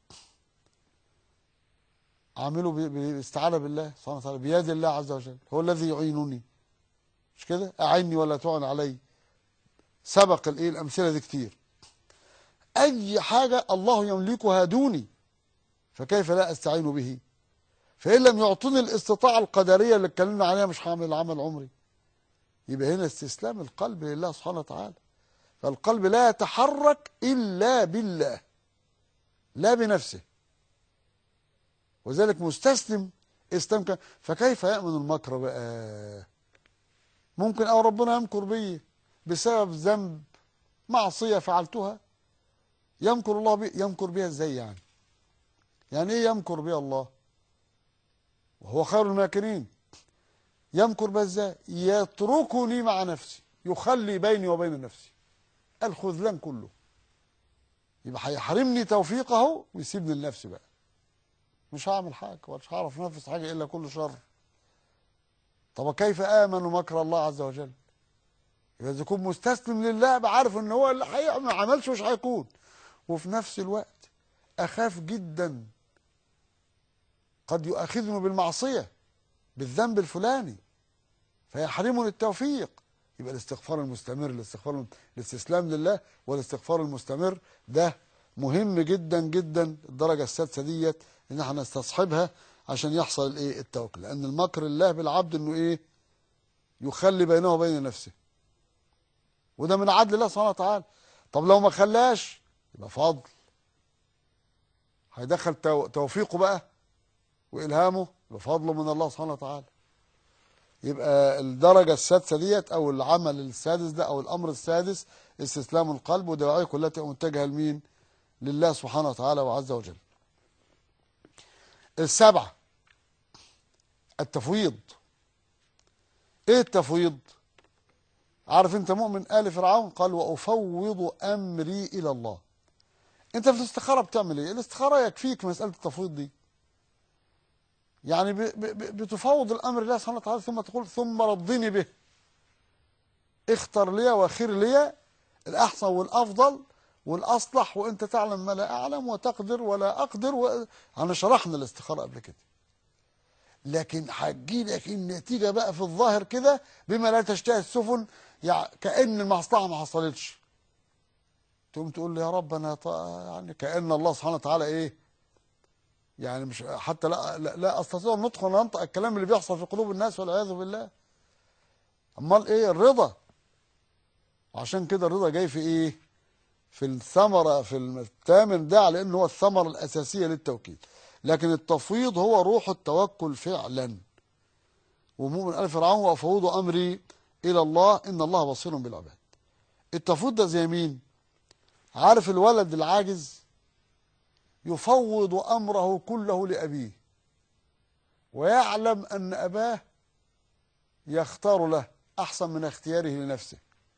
اعمله باستعانه بالله سبحانه وتعالى بيد الله عز وجل هو الذي يعينني مش كده اعني ولا تعن علي سبق الايه الامثله دي كتير اي حاجه الله يملكها دوني فكيف لا استعين به فان لم يعطني الاستطاعه القدريه اللي اتكلمنا عليها مش هعمل عمل عمري يبقى هنا استسلام القلب لله سبحانه وتعالى فالقلب لا يتحرك إلا بالله لا بنفسه وذلك مستسلم استمكن فكيف يأمن المكر بقى ممكن أو ربنا يمكر بي بسبب ذنب معصية فعلتها يمكر الله بي يمكر بها ازاي يعني يعني ايه يمكر بها الله وهو خير الماكرين يمكر بها ازاي يتركني مع نفسي يخلي بيني وبين نفسي الخذلان كله يبقى هيحرمني توفيقه ويسيبني لنفسي بقى مش هعمل حاجه ومش هعرف انفذ حاجه الا كل شر طب كيف امنوا مكر الله عز وجل اذا يكون مستسلم لله يبقى عارف ان هو اللي هيعمل ما عملش مش هيكون وفي نفس الوقت اخاف جدا قد يؤاخذني بالمعصيه بالذنب الفلاني فيحرمني التوفيق يبقى الاستغفار المستمر الاستغفار الاستسلام لله والاستغفار المستمر ده مهم جدا جدا الدرجه السادسه ديت ان احنا نستصحبها عشان يحصل الايه التوكل لان المكر الله بالعبد انه ايه يخلي بينه وبين نفسه وده من عدل الله سبحانه وتعالى طب لو ما خلاش يبقى فضل هيدخل تو- توفيقه بقى والهامه يبقى فضله من الله سبحانه وتعالى يبقى الدرجة السادسة ديت أو العمل السادس ده أو الأمر السادس استسلام القلب ودواعيه كلها تبقى متجهة لمين؟ لله سبحانه وتعالى وعز وجل. السبعة التفويض. إيه التفويض؟ عارف أنت مؤمن آل فرعون قال وأفوض أمري إلى الله. أنت في الاستخارة بتعمل إيه؟ الاستخارة يكفيك مسألة التفويض دي. يعني ب- ب- ب- بتفوض الامر لله سبحانه وتعالى ثم تقول ثم رضني به اختر لي واخر لي الاحسن والافضل والاصلح وانت تعلم ما لا اعلم وتقدر ولا اقدر و... انا شرحنا الاستخاره قبل كده لكن هتجي لك النتيجه بقى في الظاهر كده بما لا تشتهي السفن يعني كان المصلحه ما حصلتش تقوم تقول لي يا رب انا ط... يعني كان الله سبحانه وتعالى ايه يعني مش حتى لا لا, لا استطيع النطق ولا انطق الكلام اللي بيحصل في قلوب الناس والعياذ بالله امال ايه الرضا وعشان كده الرضا جاي في ايه في الثمره في الثامن ده على انه هو الثمره الاساسيه للتوكيد لكن التفويض هو روح التوكل فعلا ومؤمن ال فرعون وافوض امري الى الله ان الله بصير بالعباد التفويض ده زي مين عارف الولد العاجز يفوض امره كله لابيه ويعلم ان اباه يختار له احسن من اختياره لنفسه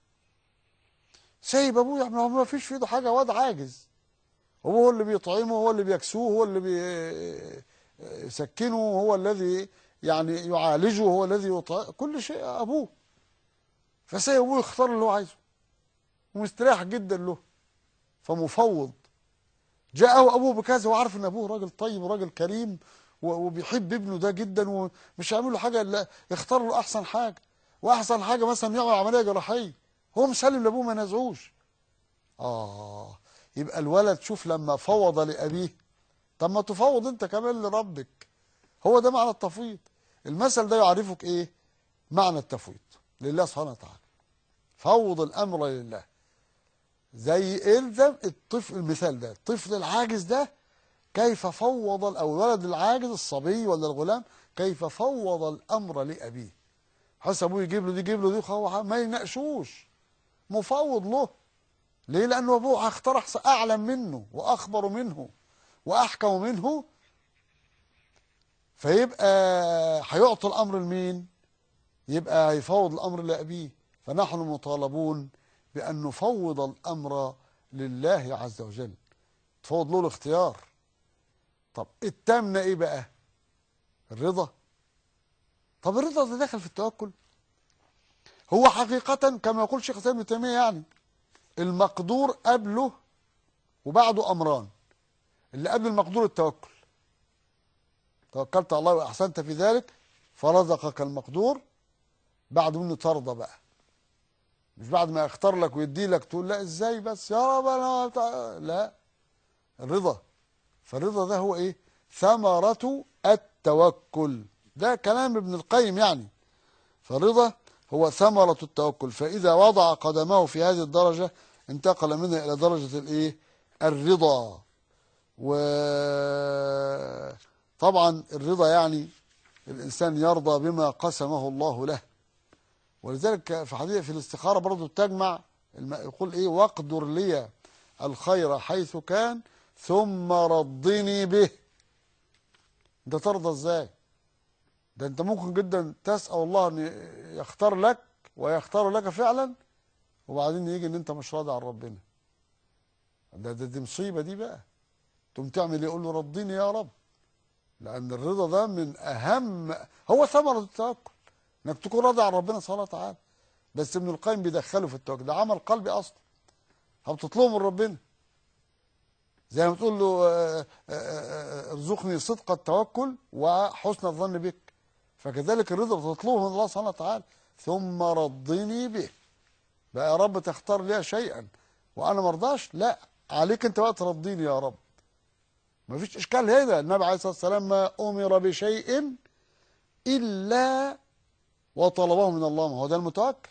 سايب ابوه يعني ما فيش في ايده حاجه واد عاجز هو هو اللي بيطعمه هو اللي بيكسوه هو اللي بيسكنه هو الذي يعني يعالجه هو الذي يطع كل شيء ابوه فسايب ابوه يختار اللي هو عايزه ومستريح جدا له فمفوض جاءه ابوه بكذا وعارف ان ابوه راجل طيب وراجل كريم و- وبيحب ابنه ده جدا ومش هيعمل له حاجه الا يختار له احسن حاجه واحسن حاجه مثلا يعمل عمليه جراحيه هو مسلم لابوه ما نزعوش اه يبقى الولد شوف لما فوض لابيه طب ما تفوض انت كمان لربك هو ده معنى التفويض المثل ده يعرفك ايه معنى التفويض لله سبحانه وتعالى فوض الامر لله زي الزم الطفل المثال ده الطفل العاجز ده كيف فوض ال- او الولد العاجز الصبي ولا الغلام كيف فوض الامر لابيه حس ابوه يجيب له دي يجيب له دي هو ما يناقشوش مفوض له ليه لانه ابوه اختار أحسن- اعلم منه واخبر منه واحكم منه فيبقى هيعطي الامر لمين يبقى هيفوض الامر لابيه فنحن مطالبون بان نفوض الامر لله عز وجل تفوض له الاختيار طب التامنه ايه بقى الرضا طب الرضا ده داخل في التوكل هو حقيقة كما يقول شيخ الإسلام ابن تيمية يعني المقدور قبله وبعده أمران اللي قبل المقدور التوكل توكلت على الله وأحسنت في ذلك فرزقك المقدور بعد منه ترضى بقى مش بعد ما يختار لك ويدي لك تقول لا ازاي بس يا رب انا بتاع- لا الرضا فالرضا ده هو ايه ثمرة التوكل ده كلام ابن القيم يعني فالرضا هو ثمرة التوكل فإذا وضع قدمه في هذه الدرجة انتقل منها إلى درجة الإيه؟ الرضا وطبعا الرضا يعني الإنسان يرضى بما قسمه الله له ولذلك في حديث في الاستخارة برضو تجمع الم- يقول ايه واقدر لي الخير حيث كان ثم رضني به انت ترضى ازاي ده انت ممكن جدا تسأل الله ان يختار لك ويختار لك فعلا وبعدين يجي ان انت مش راضي عن ربنا ده, ده دي مصيبة دي بقى تقوم تعمل ايه يقول له رضيني يا رب لان الرضا ده من اهم هو ثمرة التوكل انك تكون راضي عن ربنا سبحانه وتعالى بس ابن القيم بيدخله في التوكل ده عمل قلبي اصلا فبتطلبه من ربنا زي ما تقول له آه، آه، آه، ارزقني صدق التوكل وحسن الظن بك فكذلك الرضا بتطلبه من الله سبحانه وتعالى ثم رضني به بقى يا رب تختار لي شيئا وانا ما ارضاش لا عليك انت بقى ترضيني يا رب ما فيش اشكال هنا النبي عليه الصلاه والسلام ما امر بشيء الا وطلبه من الله ما هو ده المتوكل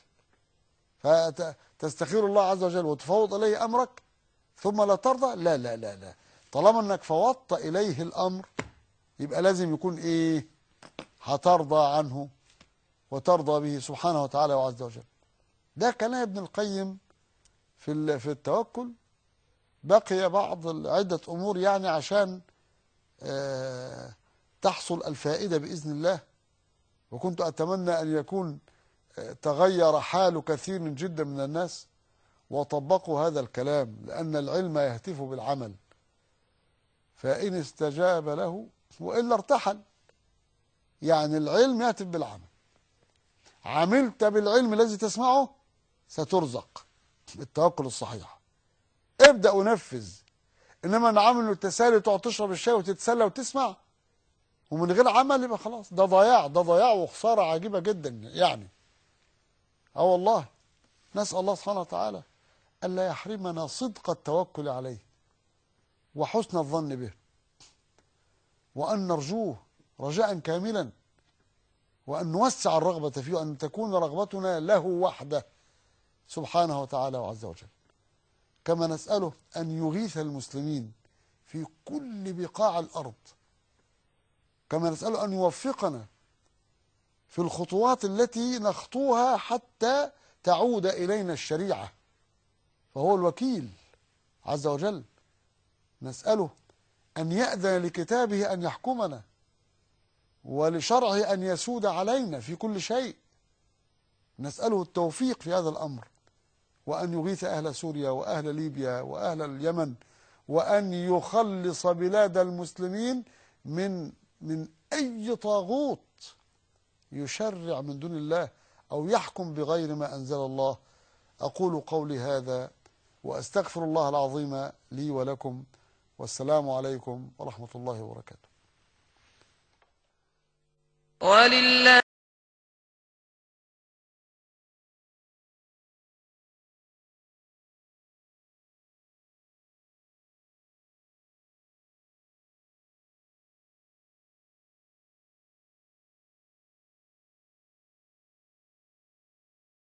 فتستخير الله عز وجل وتفوض اليه امرك ثم لا ترضى لا لا لا لا طالما انك فوضت اليه الامر يبقى لازم يكون ايه هترضى عنه وترضى به سبحانه وتعالى وعز وجل ده كلام ابن القيم في ال- في التوكل بقي بعض ال- عدة أمور يعني عشان آه، تحصل الفائدة بإذن الله وكنت أتمنى أن يكون آه، تغير حال كثير جدا من الناس وطبقوا هذا الكلام لأن العلم يهتف بالعمل فإن استجاب له وإلا ارتحل يعني العلم يهتف بالعمل عملت بالعلم الذي تسمعه سترزق بالتوكل الصحيح ابدأ ونفذ انما انا عامل التسالي تقعد تشرب الشاي وتتسلى وتسمع ومن غير عمل يبقى خلاص ده ضياع ده ضياع وخساره عجيبه جدا يعني اه والله نسال الله سبحانه وتعالى الا يحرمنا صدق التوكل عليه وحسن الظن به وان نرجوه رجاء كاملا وان نوسع الرغبه فيه وان تكون رغبتنا له وحده سبحانه وتعالى وعز وجل كما نسأله أن يغيث المسلمين في كل بقاع الأرض كما نسأله أن يوفقنا في الخطوات التي نخطوها حتى تعود إلينا الشريعة فهو الوكيل عز وجل نسأله أن يأذن لكتابه أن يحكمنا ولشرعه أن يسود علينا في كل شيء نسأله التوفيق في هذا الأمر وأن يغيث أهل سوريا وأهل ليبيا وأهل اليمن وأن يخلص بلاد المسلمين من من أي طاغوت يشرع من دون الله أو يحكم بغير ما أنزل الله أقول قولي هذا وأستغفر الله العظيم لي ولكم والسلام عليكم ورحمة الله وبركاته ولله